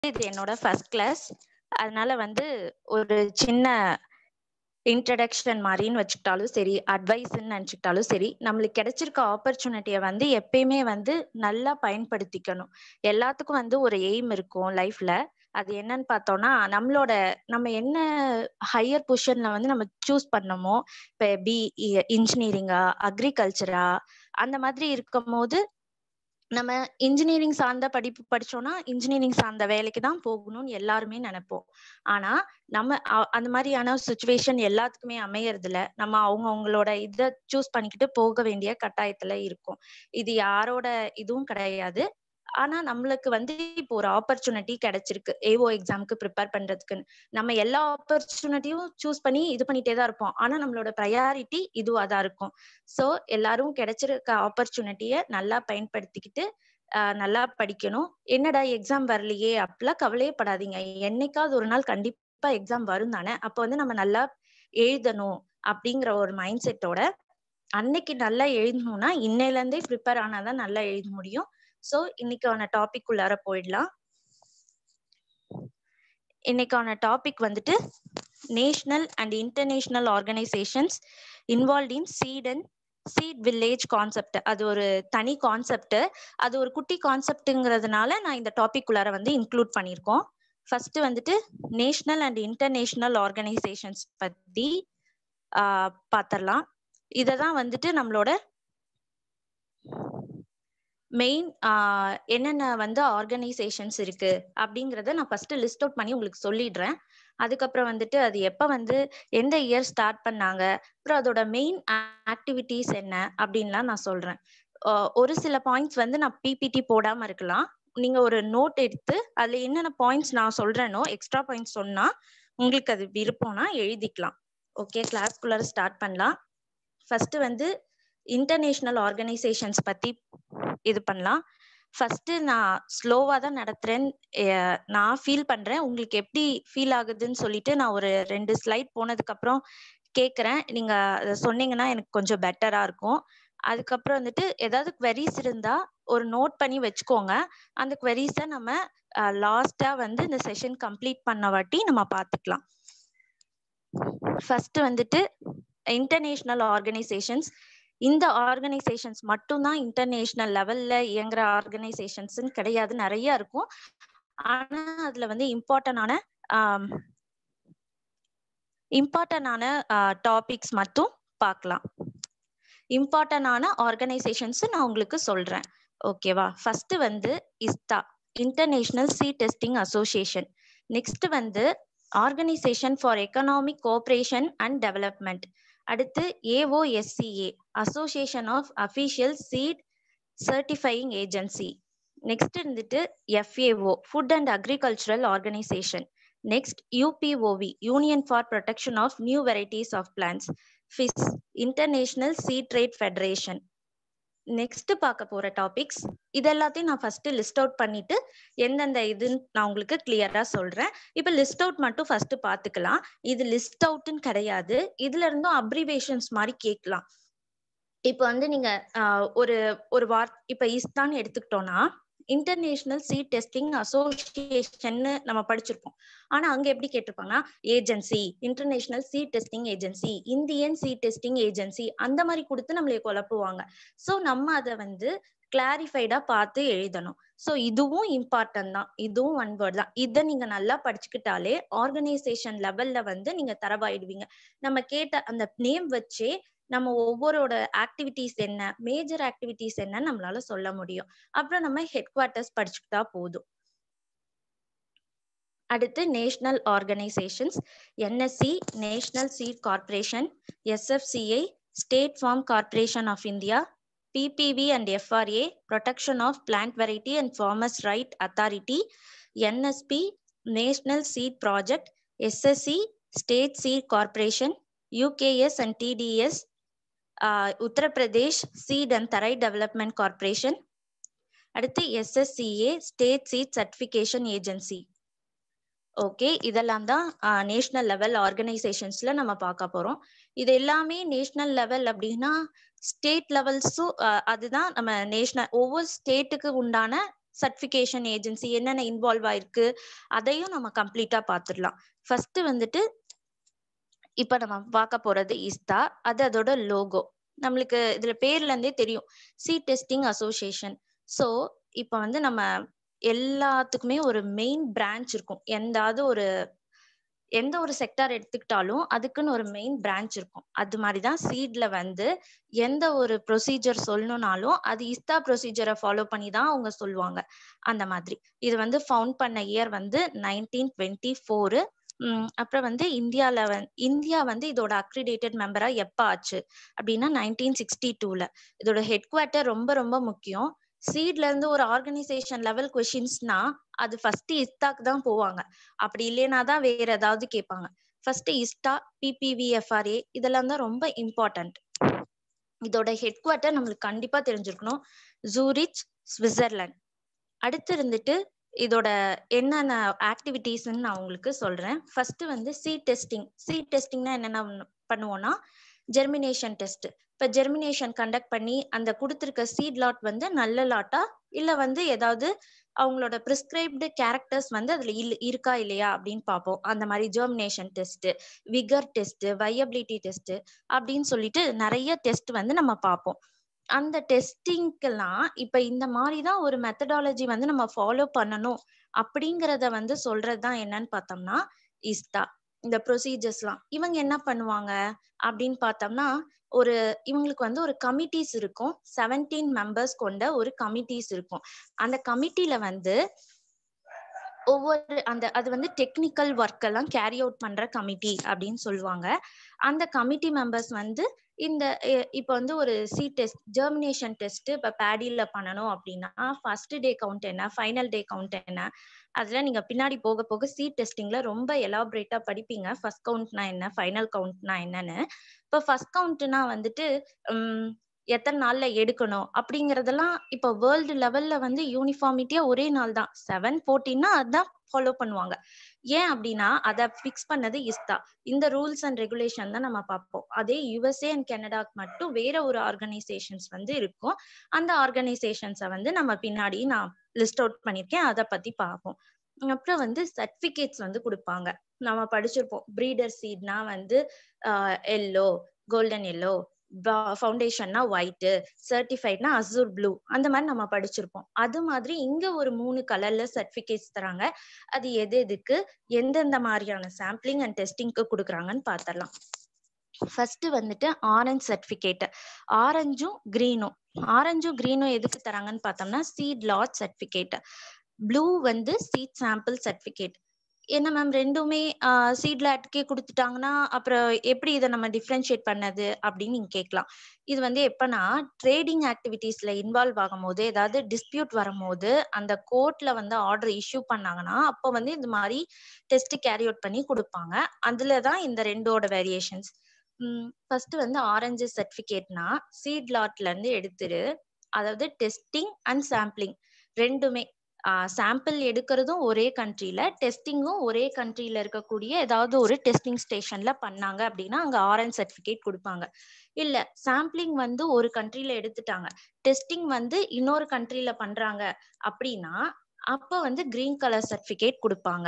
இது என்னோட first class அதனால வந்து ஒரு சின்ன இன்ட்ரடக்ஷன் மாதிரின்னு வச்சுக்கிட்டாலும் சரி அட்வைஸ்ன்னு நினச்சிக்கிட்டாலும் சரி நம்மளுக்கு கிடைச்சிருக்க ஆப்பர்ச்சுனிட்டியை வந்து எப்பயுமே வந்து நல்லா பயன்படுத்திக்கணும் எல்லாத்துக்கும் வந்து ஒரு எய்ம் இருக்கும் லைஃப்ல அது என்னன்னு பார்த்தோம்னா நம்மளோட நம்ம என்ன ஹையர் பொசிஷன்ல வந்து நம்ம சூஸ் பண்ணமோ இப்போ பி இன்ஜினியரிங்கா அக்ரிகல்ச்சரா அந்த மாதிரி இருக்கும் போது நம்ம இன்ஜினியரிங் சார்ந்த படிப்பு படிச்சோம்னா இன்ஜினியரிங் சார்ந்த வேலைக்கு தான் போகணும்னு எல்லாருமே நினைப்போம் ஆனா நம்ம அந்த மாதிரியான சுச்சுவேஷன் எல்லாத்துக்குமே அமையறது இல்ல நம்ம அவங்க அவங்களோட இதை சூஸ் பண்ணிக்கிட்டு போக வேண்டிய கட்டாயத்துல இருக்கும் இது யாரோட இதுவும் கிடையாது ஆனா நம்மளுக்கு வந்து இப்போ ஒரு ஆப்பர்ச்சுனிட்டி கிடைச்சிருக்கு ஏஓ எக்ஸாமுக்கு ப்ரிப்பேர் பண்றதுக்கு நம்ம எல்லா ஆப்பர்ச்சுனிட்டியும் சூஸ் பண்ணி இது பண்ணிட்டே தான் இருப்போம் ஆனா நம்மளோட ப்ரையாரிட்டி இதுவா தான் இருக்கும் ஸோ எல்லாரும் கிடைச்சிருக்க ஆப்பர்ச்சுனிட்டியை நல்லா பயன்படுத்திக்கிட்டு நல்லா படிக்கணும் என்னடா எக்ஸாம் வரலையே அப்படிலாம் கவலையே படாதீங்க என்னைக்காவது ஒரு நாள் கண்டிப்பா எக்ஸாம் வரும் தானே அப்போ வந்து நம்ம நல்லா எழுதணும் அப்படிங்கிற ஒரு மைண்ட் செட்டோட அன்னைக்கு நல்லா எழுதணும்னா இன்னையில இருந்தே ப்ரிப்பேர் ஆனாதான் நல்லா எழுத முடியும் ஸோ இன்னைக்கான டாபிக் உள்ளார போயிடலாம் இன்னைக்கான டாபிக் வந்துட்டு national and international organisations involve in seed and seed village concept அது ஒரு தனி கான்செப்ட் அது ஒரு குட்டி கான்செப்ட்ங்கிறதுனால நான் இந்த டாபிக் உள்ளார வந்து இன்க்ளூட் பண்ணியிருக்கோம் ஃபர்ஸ்ட் வந்துட்டு நேஷனல் அண்ட் இன்டர்நேஷனல் ஆர்கனைசேஷன்ஸ் பத்தி பார்த்துடலாம் இதை தான் வந்துட்டு நம்மளோட மெயின் என்னென்ன வந்து ஆர்கனைசேஷன்ஸ் இருக்கு அப்படிங்கிறத நான் ஃபர்ஸ்ட் லிஸ்ட் அவுட் பண்ணி உங்களுக்கு சொல்லிடுறேன் அதுக்கப்புறம் வந்துட்டு அது எப்போ வந்து எந்த இயர் ஸ்டார்ட் பண்ணாங்க அப்புறம் அதோட மெயின் ஆக்டிவிட்டிஸ் என்ன அப்படின்லாம் நான் சொல்றேன் ஒரு சில பாயிண்ட்ஸ் வந்து நான் பிபிடி போடாம இருக்கலாம் நீங்க ஒரு நோட் எடுத்து அதுல என்னென்ன பாயிண்ட்ஸ் நான் சொல்றேனோ எக்ஸ்ட்ரா பாயிண்ட்ஸ் சொன்னா உங்களுக்கு அது விருப்பம்னா எழுதிக்கலாம் ஓகே கிளாஸ்குள்ளார ஸ்டார்ட் பண்ணலாம் ஃபர்ஸ்ட் வந்து இன்டர்நேஷனல் ஆர்கனைசேஷன்ஸ் பத்தி இது பண்ணலாம் ஃபர்ஸ்ட் நான் ஸ்லோவா தான் நடத்துறேன் நான் ஃபீல் பண்றேன் உங்களுக்கு எப்படி ஃபீல் ஆகுதுன்னு சொல்லிட்டு நான் ஒரு ரெண்டு ஸ்லைட் போனதுக்கு அப்புறம் கேட்குறேன் நீங்க அதை சொன்னீங்கன்னா எனக்கு கொஞ்சம் பெட்டரா இருக்கும் அதுக்கப்புறம் வந்துட்டு ஏதாவது குவெரிஸ் இருந்தா ஒரு நோட் பண்ணி வச்சுக்கோங்க அந்த குவெரிஸை நம்ம லாஸ்டா வந்து இந்த செஷன் கம்ப்ளீட் பண்ண வாட்டி நம்ம பார்த்துக்கலாம் ஃபர்ஸ்ட் வந்துட்டு இன்டர்நேஷனல் ஆர்கனைசேஷன்ஸ் இந்த ஆர்கனைசேஷன்ஸ் மட்டும்தான் இன்டர்நேஷனல் லெவல்ல இயங்குற ஆர்கனைசேஷன்ஸ் கிடையாது நிறைய இருக்கும் ஆனா அதுல வந்து இம்பார்ட்டன்டான இம்பார்ட்டன்டான டாபிக்ஸ் மட்டும் பார்க்கலாம் இம்பார்ட்டன்டான ஆர்கனைசேஷன்ஸ் நான் உங்களுக்கு சொல்றேன் ஓகேவா ஃபர்ஸ்ட் வந்து ISTA international seed testing association next வந்து organisation for economic cooperation and development அடுத்து AOSCA association of official seed certifying agency next இருந்துட்டு FAO food and agricultural organisation next UPOV union for protection of new varieties of plants FIS international seed trade federation next பார்க்க போற topics இது எல்லாத்தையும் நான் first list out பண்ணிட்டு எந்தெந்த இதுன்னு நான் உங்களுக்கு கிளியரா சொல்றேன் இப்ப லிஸ்ட் அவுட் மட்டும் ஃபர்ஸ்ட் பாத்துக்கலாம் இது லிஸ்ட் அவுட்னு கிடையாது இதுல இருந்தும் அப்ரிவேஷன்ஸ் மாதிரி கேட்கலாம் இப்ப வந்து நீங்க ஒரு ஒரு வார் இப்ப இஸ்தான் எடுத்துக்கிட்டோம்னா இன்டர்நேஷனல் சீட் டெஸ்டிங் அசோசியேஷன் நம்ம படிச்சிருப்போம் ஆனா அங்க எப்படி கேட்டிருப்பாங்கன்னா agency international seed testing agency Indian seed testing agency அந்த மாதிரி கொடுத்து நம்மளை குழப்புவாங்க ஸோ நம்ம அதை வந்து கிளாரிஃபைடா பார்த்து எழுதணும் ஸோ இதுவும் இம்பார்ட்டன்ட் தான் இதுவும் ஒன் வேர்ட் தான் இதை நீங்க நல்லா படிச்சுக்கிட்டாலே ஆர்கனைசேஷன் லெவல்ல வந்து நீங்க தரவாயிடுவீங்க நம்ம கேட்ட அந்த நேம் வச்சே நம்ம ஒவ்வொருவோட ஆக்டிவிட்டிஸ் என்ன மேஜர் ஆக்டிவிட்டிஸ் என்ன நம்மளால சொல்ல முடியும் அப்புறம் நம்ம ஹெட் குவார்ட்டர்ஸ் படிச்சுக்கிட்டா போதும் அடுத்து national organisations NSC national seed corporation SFCI state farm corporation of India PPV and FRA protection of plant variety and farmers right authority NSP national seed project SSC state seed corporation UKS and TDS Uttar Pradesh seed and Tarai development corporation அடுத்து SSCA state seed certification agency okay இதெல்லாம் தான் national level ஆர்கனைசேஷன்ஸ்ல நம்ம பார்க்க போறோம் இது எல்லாமே national level அப்படின்னா state லெவல்ஸும் அதுதான் நம்ம நேஷனல் ஒவ்வொரு ஸ்டேட்டுக்கு உண்டான சர்டிஃபிகேஷன் ஏஜென்சி என்னென்ன இன்வால்வ் ஆயிருக்கு அதையும் நம்ம கம்ப்ளீட்டா பார்த்துடலாம் ஃபர்ஸ்ட் வந்துட்டு இப்ப நம்ம பார்க்க போறது இஸ்தா அது அதோட லோகோ நம்மளுக்கு இதுல பேர்ல இருந்தே தெரியும் சி டெஸ்டிங் அசோசியேஷன் ஸோ இப்ப வந்து நம்ம எல்லாத்துக்குமே ஒரு மெயின் பிரான்ச் இருக்கும் எந்தாவது ஒரு எந்த ஒரு செக்டார் எடுத்துக்கிட்டாலும் அதுக்குன்னு ஒரு மெயின் பிரான்ச் இருக்கும் அது மாதிரிதான் சீட்ல வந்து எந்த ஒரு ப்ரொசீஜர் சொல்லணும்னாலும் அது இஸ்தா ப்ரொசீஜரை ஃபாலோ பண்ணி தான் அவங்க சொல்லுவாங்க அந்த மாதிரி இது வந்து ஃபவுண்ட் பண்ண இயர் வந்து நைன்டீன் டுவெண்ட்டி ஃபோரு அப்புறம் வந்து இந்தியால வந் இந்தியா வந்து இதோட அக்ரிடேட்டட் மெம்பரா எப்ப ஆச்சு அப்படின்னா நைன்டீன் சிக்ஸ்டி டூல இதோட ஹெட் குவார்ட்டர் ரொம்ப ரொம்ப முக்கியம் சீட்ல இருந்து ஒரு ஆர்கனைசேஷன் லெவல் கொஷின்ஸ்னா அது ஃபர்ஸ்ட் இஸ்தாக்கு தான் போவாங்க அப்படி இல்லைனா தான் வேற ஏதாவது கேட்பாங்க ஃபர்ஸ்ட் இஸ்டா பிபிவிஎஃப்ஆர்ஏ இதெல்லாம் தான் ரொம்ப இம்பார்ட்டன்ட் இதோட ஹெட் குவார்ட்டர் நம்மளுக்கு கண்டிப்பா தெரிஞ்சிருக்கணும் ஜூரிச் சுவிட்சர்லாந்து அடுத்து இருந்துட்டு இதோட என்னென்ன ஆக்டிவிட்டீஸ்ன்னு நான் உங்களுக்கு சொல்றேன் ஃபர்ஸ்ட் வந்து சி டெஸ்டிங் சி டெஸ்டிங்னா என்னென்ன பண்ணுவோம்னா ஜெர்மினேஷன் டெஸ்ட் இப்போ ஜெர்மினேஷன் கண்டக்ட் பண்ணி அந்த கொடுத்துருக்க சீட் லாட் வந்து நல்ல லாட்டா இல்லை வந்து ஏதாவது அவங்களோட ப்ரிஸ்கிரைப்டு கேரக்டர்ஸ் வந்து அதுல இல் இருக்கா இல்லையா அப்படின்னு பார்ப்போம் அந்த மாதிரி germination test vigour test viability test அப்படின்னு சொல்லிட்டு நிறைய டெஸ்ட் வந்து நம்ம பார்ப்போம் அந்த டெஸ்டிங்க்கெல்லாம் இப்ப இந்த மாதிரி தான் ஒரு மெத்தடாலஜி வந்து நம்ம ஃபாலோ பண்ணணும் அப்படிங்கிறத வந்து சொல்றது தான் என்னன்னு பார்த்தோம்னா இஸ்தா இந்த ப்ரொசீஜர்ஸ்லாம் இவங்க என்ன பண்ணுவாங்க அப்படின்னு பார்த்தோம்னா ஒரு இவங்களுக்கு வந்து ஒரு கமிட்டிஸ் இருக்கும் செவன்டீன் மெம்பர்ஸ் கொண்ட ஒரு கமிட்டிஸ் இருக்கும் அந்த கமிட்டில வந்து ஒவ்வொரு அந்த அது வந்து டெக்னிக்கல் ஒர்க் எல்லாம் கேரி அவுட் பண்ற கமிட்டி அப்படின்னு சொல்லுவாங்க அந்த கமிட்டி மெம்பர்ஸ் வந்து இந்த இப்போ வந்து ஒரு சி டெஸ்ட் ஜெர்மினேஷன் டெஸ்ட் இப்போ பேடியில் பண்ணணும் அப்படின்னா ஃபர்ஸ்ட் டே கவுண்ட் என்ன ஃபைனல் டே கவுண்ட் என்ன அதில் நீங்கள் பின்னாடி போக போக சி டெஸ்டிங்ல ரொம்ப எலாபரேட்டாக படிப்பீங்க ஃபர்ஸ்ட் கவுண்ட்னா என்ன ஃபைனல் கவுண்ட்னா என்னன்னு இப்போ ஃபர்ஸ்ட் கவுண்ட்னா வந்துட்டு எத்தனை நாள்ல எடுக்கணும் அப்படிங்கறதெல்லாம் இப்போ வேர்ல்டு லெவல்ல வந்து யூனிஃபார்மிட்டியா ஒரே நாள் தான் செவன் ஃபோர்டீன்னா அதான் ஃபாலோ பண்ணுவாங்க ஏன் அப்படின்னா அதை ஃபிக்ஸ் பண்ணது இஸ்தா இந்த ரூல்ஸ் அண்ட் ரெகுலேஷன் தான் நம்ம பார்ப்போம் அதே யுஎஸ்ஏ அண்ட் கனடாக்கு மட்டும் வேற ஒரு ஆர்கனைசேஷன்ஸ் வந்து இருக்கும் அந்த ஆர்கனைசேஷன்ஸை வந்து நம்ம பின்னாடி நான் லிஸ்ட் அவுட் பண்ணியிருக்கேன் அதை பத்தி பார்ப்போம் அப்புறம் வந்து சர்டிபிகேட்ஸ் வந்து கொடுப்பாங்க நம்ம படிச்சிருப்போம் ப்ரீடர் சீட்னா வந்து எல்லோ கோல்டன் எல்லோ ஃபவுண்டேஷன்னா ஒயிட்டு சர்டிஃபைட்னா அசூர் ப்ளூ அந்த மாதிரி நம்ம படிச்சிருப்போம் அது மாதிரி இங்க ஒரு மூணு கலர்ல சர்டிபிகேட்ஸ் தராங்க அது எது எதுக்கு எந்தெந்த மாதிரியான சாம்பிளிங் அண்ட் டெஸ்டிங்க்கு கொடுக்குறாங்கன்னு பார்த்துடலாம் ஃபர்ஸ்ட் வந்துட்டு ஆரஞ்ச் சர்டிபிகேட் ஆரஞ்சும் கிரீனும் ஆரஞ்சும் கிரீனும் எதுக்கு தராங்கன்னு பார்த்தோம்னா சீட் லாட் சர்டிபிகேட் ப்ளூ வந்து சீட் சாம்பிள் சர்டிபிகேட் என்ன மேம் ரெண்டுமே சீட் லேட்கே கொடுத்துட்டாங்கன்னா அப்புறம் எப்படி இதை நம்ம டிஃப்ரென்ஷியேட் பண்ணது அப்படின்னு நீங்க கேட்கலாம் இது வந்து எப்பனா ட்ரேடிங் ஆக்டிவிட்டீஸ்ல இன்வால்வ் ஆகும் போது ஏதாவது டிஸ்பியூட் வரும்போது அந்த கோர்ட்ல வந்து ஆர்டர் இஷ்யூ பண்ணாங்கன்னா அப்போ வந்து இந்த மாதிரி டெஸ்ட் கேரி அவுட் பண்ணி கொடுப்பாங்க அதுல தான் இந்த ரெண்டோட வேரியேஷன்ஸ் ஃபர்ஸ்ட் வந்து ஆரஞ்சு சர்டிபிகேட்னா சீட் லாட்ல இருந்து எடுத்துரு அதாவது டெஸ்டிங் அண்ட் சாம்பிளிங் ரெண்டுமே சாம்பிள் எடுக்கிறதும் ஒரே கண்ட்ரில டெஸ்டிங்கும் ஒரே கண்ட்ரில இருக்கக்கூடிய ஏதாவது ஒரு டெஸ்டிங் ஸ்டேஷன்ல பண்ணாங்க அப்படின்னா அங்க ஆரஞ்ச் சர்டிபிகேட் கொடுப்பாங்க இல்ல சாம்பிளிங் வந்து ஒரு கண்ட்ரில எடுத்துட்டாங்க டெஸ்டிங் வந்து இன்னொரு கண்ட்ரில பண்றாங்க அப்படின்னா அப்ப வந்து கிரீன் கலர் சர்டிபிகேட் கொடுப்பாங்க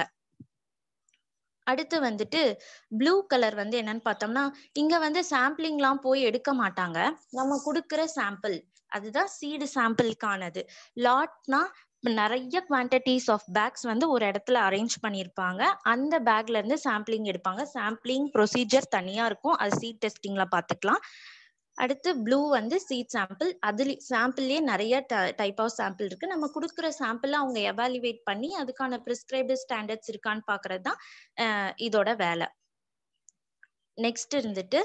அடுத்து வந்துட்டு ப்ளூ கலர் வந்து என்னன்னு பார்த்தோம்னா இங்க வந்து சாம்பிளிங்லாம் போய் எடுக்க மாட்டாங்க நம்ம கொடுக்குற சாம்பிள் அதுதான் சீடு சாம்பிளுக்கானது லாட்னா நிறைய குவான்டிட்டிஸ் ஆஃப் பேக்ஸ் வந்து ஒரு இடத்துல அரேஞ்ச் பண்ணியிருப்பாங்க அந்த பேக்ல இருந்து சாம்பிளிங் எடுப்பாங்க சாம்பிளிங் ப்ரொசீஜர் தனியா இருக்கும் அது சீட் டெஸ்டிங்ல பாத்துக்கலாம் அடுத்து ப்ளூ வந்து சீட் சாம்பிள் அதுல சாம்பிள்லயே நிறைய டைப் ஆஃப் சாம்பிள் இருக்கு நம்ம கொடுக்குற சாம்பிள் அவங்க எவாலுவேட் பண்ணி அதுக்கான ப்ரிஸ்கிரைப்டு ஸ்டாண்டர்ட்ஸ் இருக்கான்னு பாக்குறது தான் இதோட வேலை நெக்ஸ்ட் இருந்துட்டு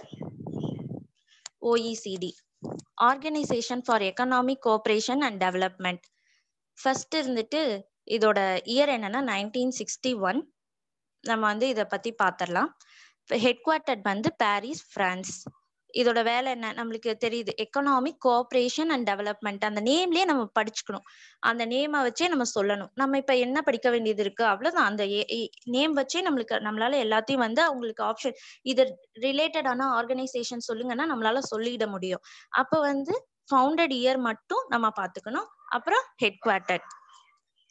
OECD organisation for economic cooperation and development first இருந்துட்டு இதோட இயர் என்னன்னா நைன்டீன் சிக்ஸ்டி ஒன் நம்ம வந்து இதை பத்தி பார்த்துடலாம் ஹெட் குவார்ட்டர் வந்து பாரிஸ் பிரான்ஸ் இதோட வேலை என்ன நம்மளுக்கு தெரியுது எக்கனாமிக் கோஆபரேஷன் அண்ட் டெவலப்மெண்ட் அந்த நேம்லயே நம்ம படிச்சுக்கணும் அந்த நேமை வச்சே நம்ம சொல்லணும் நம்ம இப்ப என்ன படிக்க வேண்டியது இருக்கு அவ்வளவுதான் அந்த நேம் வச்சே நம்மளுக்கு நம்மளால எல்லாத்தையும் வந்து அவங்களுக்கு ஆப்ஷன் இது ரிலேட்டடான ஆர்கனைசேஷன் சொல்லுங்கன்னா நம்மளால சொல்லிட முடியும் அப்ப வந்து ஃபவுண்டட் இயர் மட்டும் நம்ம பாத்துக்கணும் அப்புறம் ஹெட் குவார்ட்டர்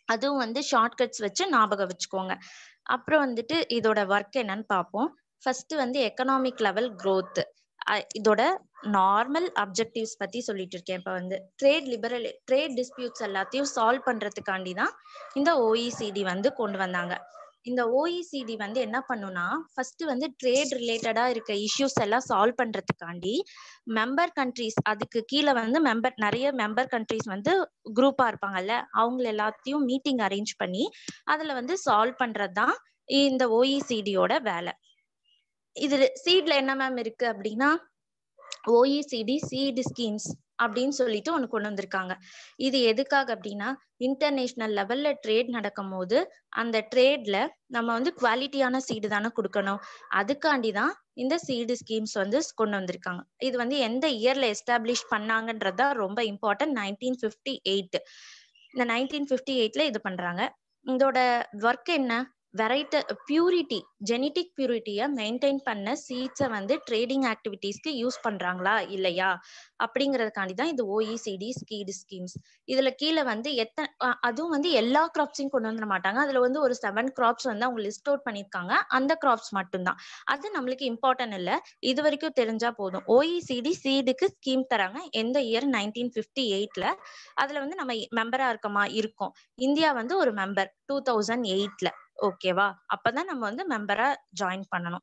அதுவும் வந்து ஷார்ட்கட்ஸ் வச்சு ஞாபகம் வச்சுக்கோங்க அப்புறம் வந்துட்டு இதோட ஒர்க் என்னன்னு பார்ப்போம் ஃபர்ஸ்ட் வந்து எக்கனாமிக் லெவல் growth அஹ் இதோட நார்மல் அப்ஜெக்டிவ்ஸ் பத்தி சொல்லிட்டு இருக்கேன் இப்ப வந்து ட்ரேட் லிபரல் ட்ரேட் டிஸ்பியூட்ஸ் எல்லாத்தையும் சால்வ் பண்றதுக்காண்டி தான் இந்த ஓஇசிடி வந்து கொண்டு வந்தாங்க இந்த ஓஇசிடி வந்து என்ன பண்ணுனா ஃபர்ஸ்ட் வந்து ட்ரேட் ரிலேட்டடா இருக்க இஷ்யூஸ் எல்லாம் சால்வ் பண்றதுக்காண்டி மெம்பர் கண்ட்ரிஸ் அதுக்கு கீழே வந்து மெம்பர் நிறைய மெம்பர் கண்ட்ரிஸ் வந்து குரூப்பா இருப்பாங்கல்ல அவங்க எல்லாத்தையும் மீட்டிங் அரேஞ்ச் பண்ணி அதுல வந்து சால்வ் பண்றது தான் இந்த ஓஇசிடியோட வேலை இதுல சீட்ல என்ன மேம் இருக்கு அப்படின்னா ஓஇசிடி சீடு ஸ்கீம்ஸ் அப்படின்னு சொல்லிட்டு ஒண்ணு கொண்டு வந்திருக்காங்க இது எதுக்காக அப்படின்னா இன்டர்நேஷனல் லெவல்ல ட்ரேட் நடக்கும் போது அந்த ட்ரேட்ல நம்ம வந்து குவாலிட்டியான சீடு தானே கொடுக்கணும் அதுக்காண்டி தான் இந்த சீடு ஸ்கீம்ஸ் வந்து கொண்டு வந்திருக்காங்க இது வந்து எந்த இயர்ல எஸ்டாப்ளிஷ் பண்ணாங்கன்றது தான் ரொம்ப இம்பார்ட்டன்ட் நைன்டீன் ஃபிஃப்டி எயிட் இந்த நைன்டீன் ஃபிஃப்டி எயிட்ல இது பண்றாங்க இதோட ஒர்க் என்ன வெரைட்ட பியூரிட்டி ஜெனட்டிக் பியூரிட்டியை மெயின்டைன் பண்ண சீட்ஸை வந்து ட்ரேடிங் ஆக்டிவிட்டீஸ்க்கு யூஸ் பண்றாங்களா இல்லையா அப்படிங்கறதுக்காண்டி தான் இது ஓஇசிடி ஸ்கீடு ஸ்கீம்ஸ் இதுல கீழே வந்து எத்தனை அதுவும் வந்து எல்லா கிராப்ஸையும் கொண்டு வந்துட மாட்டாங்க அதுல வந்து ஒரு செவன் கிராப்ஸ் வந்து அவங்க லிஸ்ட் அவுட் பண்ணிருக்காங்க அந்த கிராப்ஸ் மட்டும்தான் அது நம்மளுக்கு இம்பார்ட்டன்ட் இல்ல இது வரைக்கும் தெரிஞ்சா போதும் ஓஇசிடி சீடுக்கு ஸ்கீம் தராங்க எந்த இயர் நைன்டீன் பிப்டி எயிட்ல அதுல வந்து நம்ம மெம்பரா இருக்கோமா இருக்கோம் இந்தியா வந்து ஒரு மெம்பர் டூ தௌசண்ட் எயிட்ல ஓகேவா அப்பதான் நம்ம வந்து மெம்பரா ஜாயின் பண்ணணும்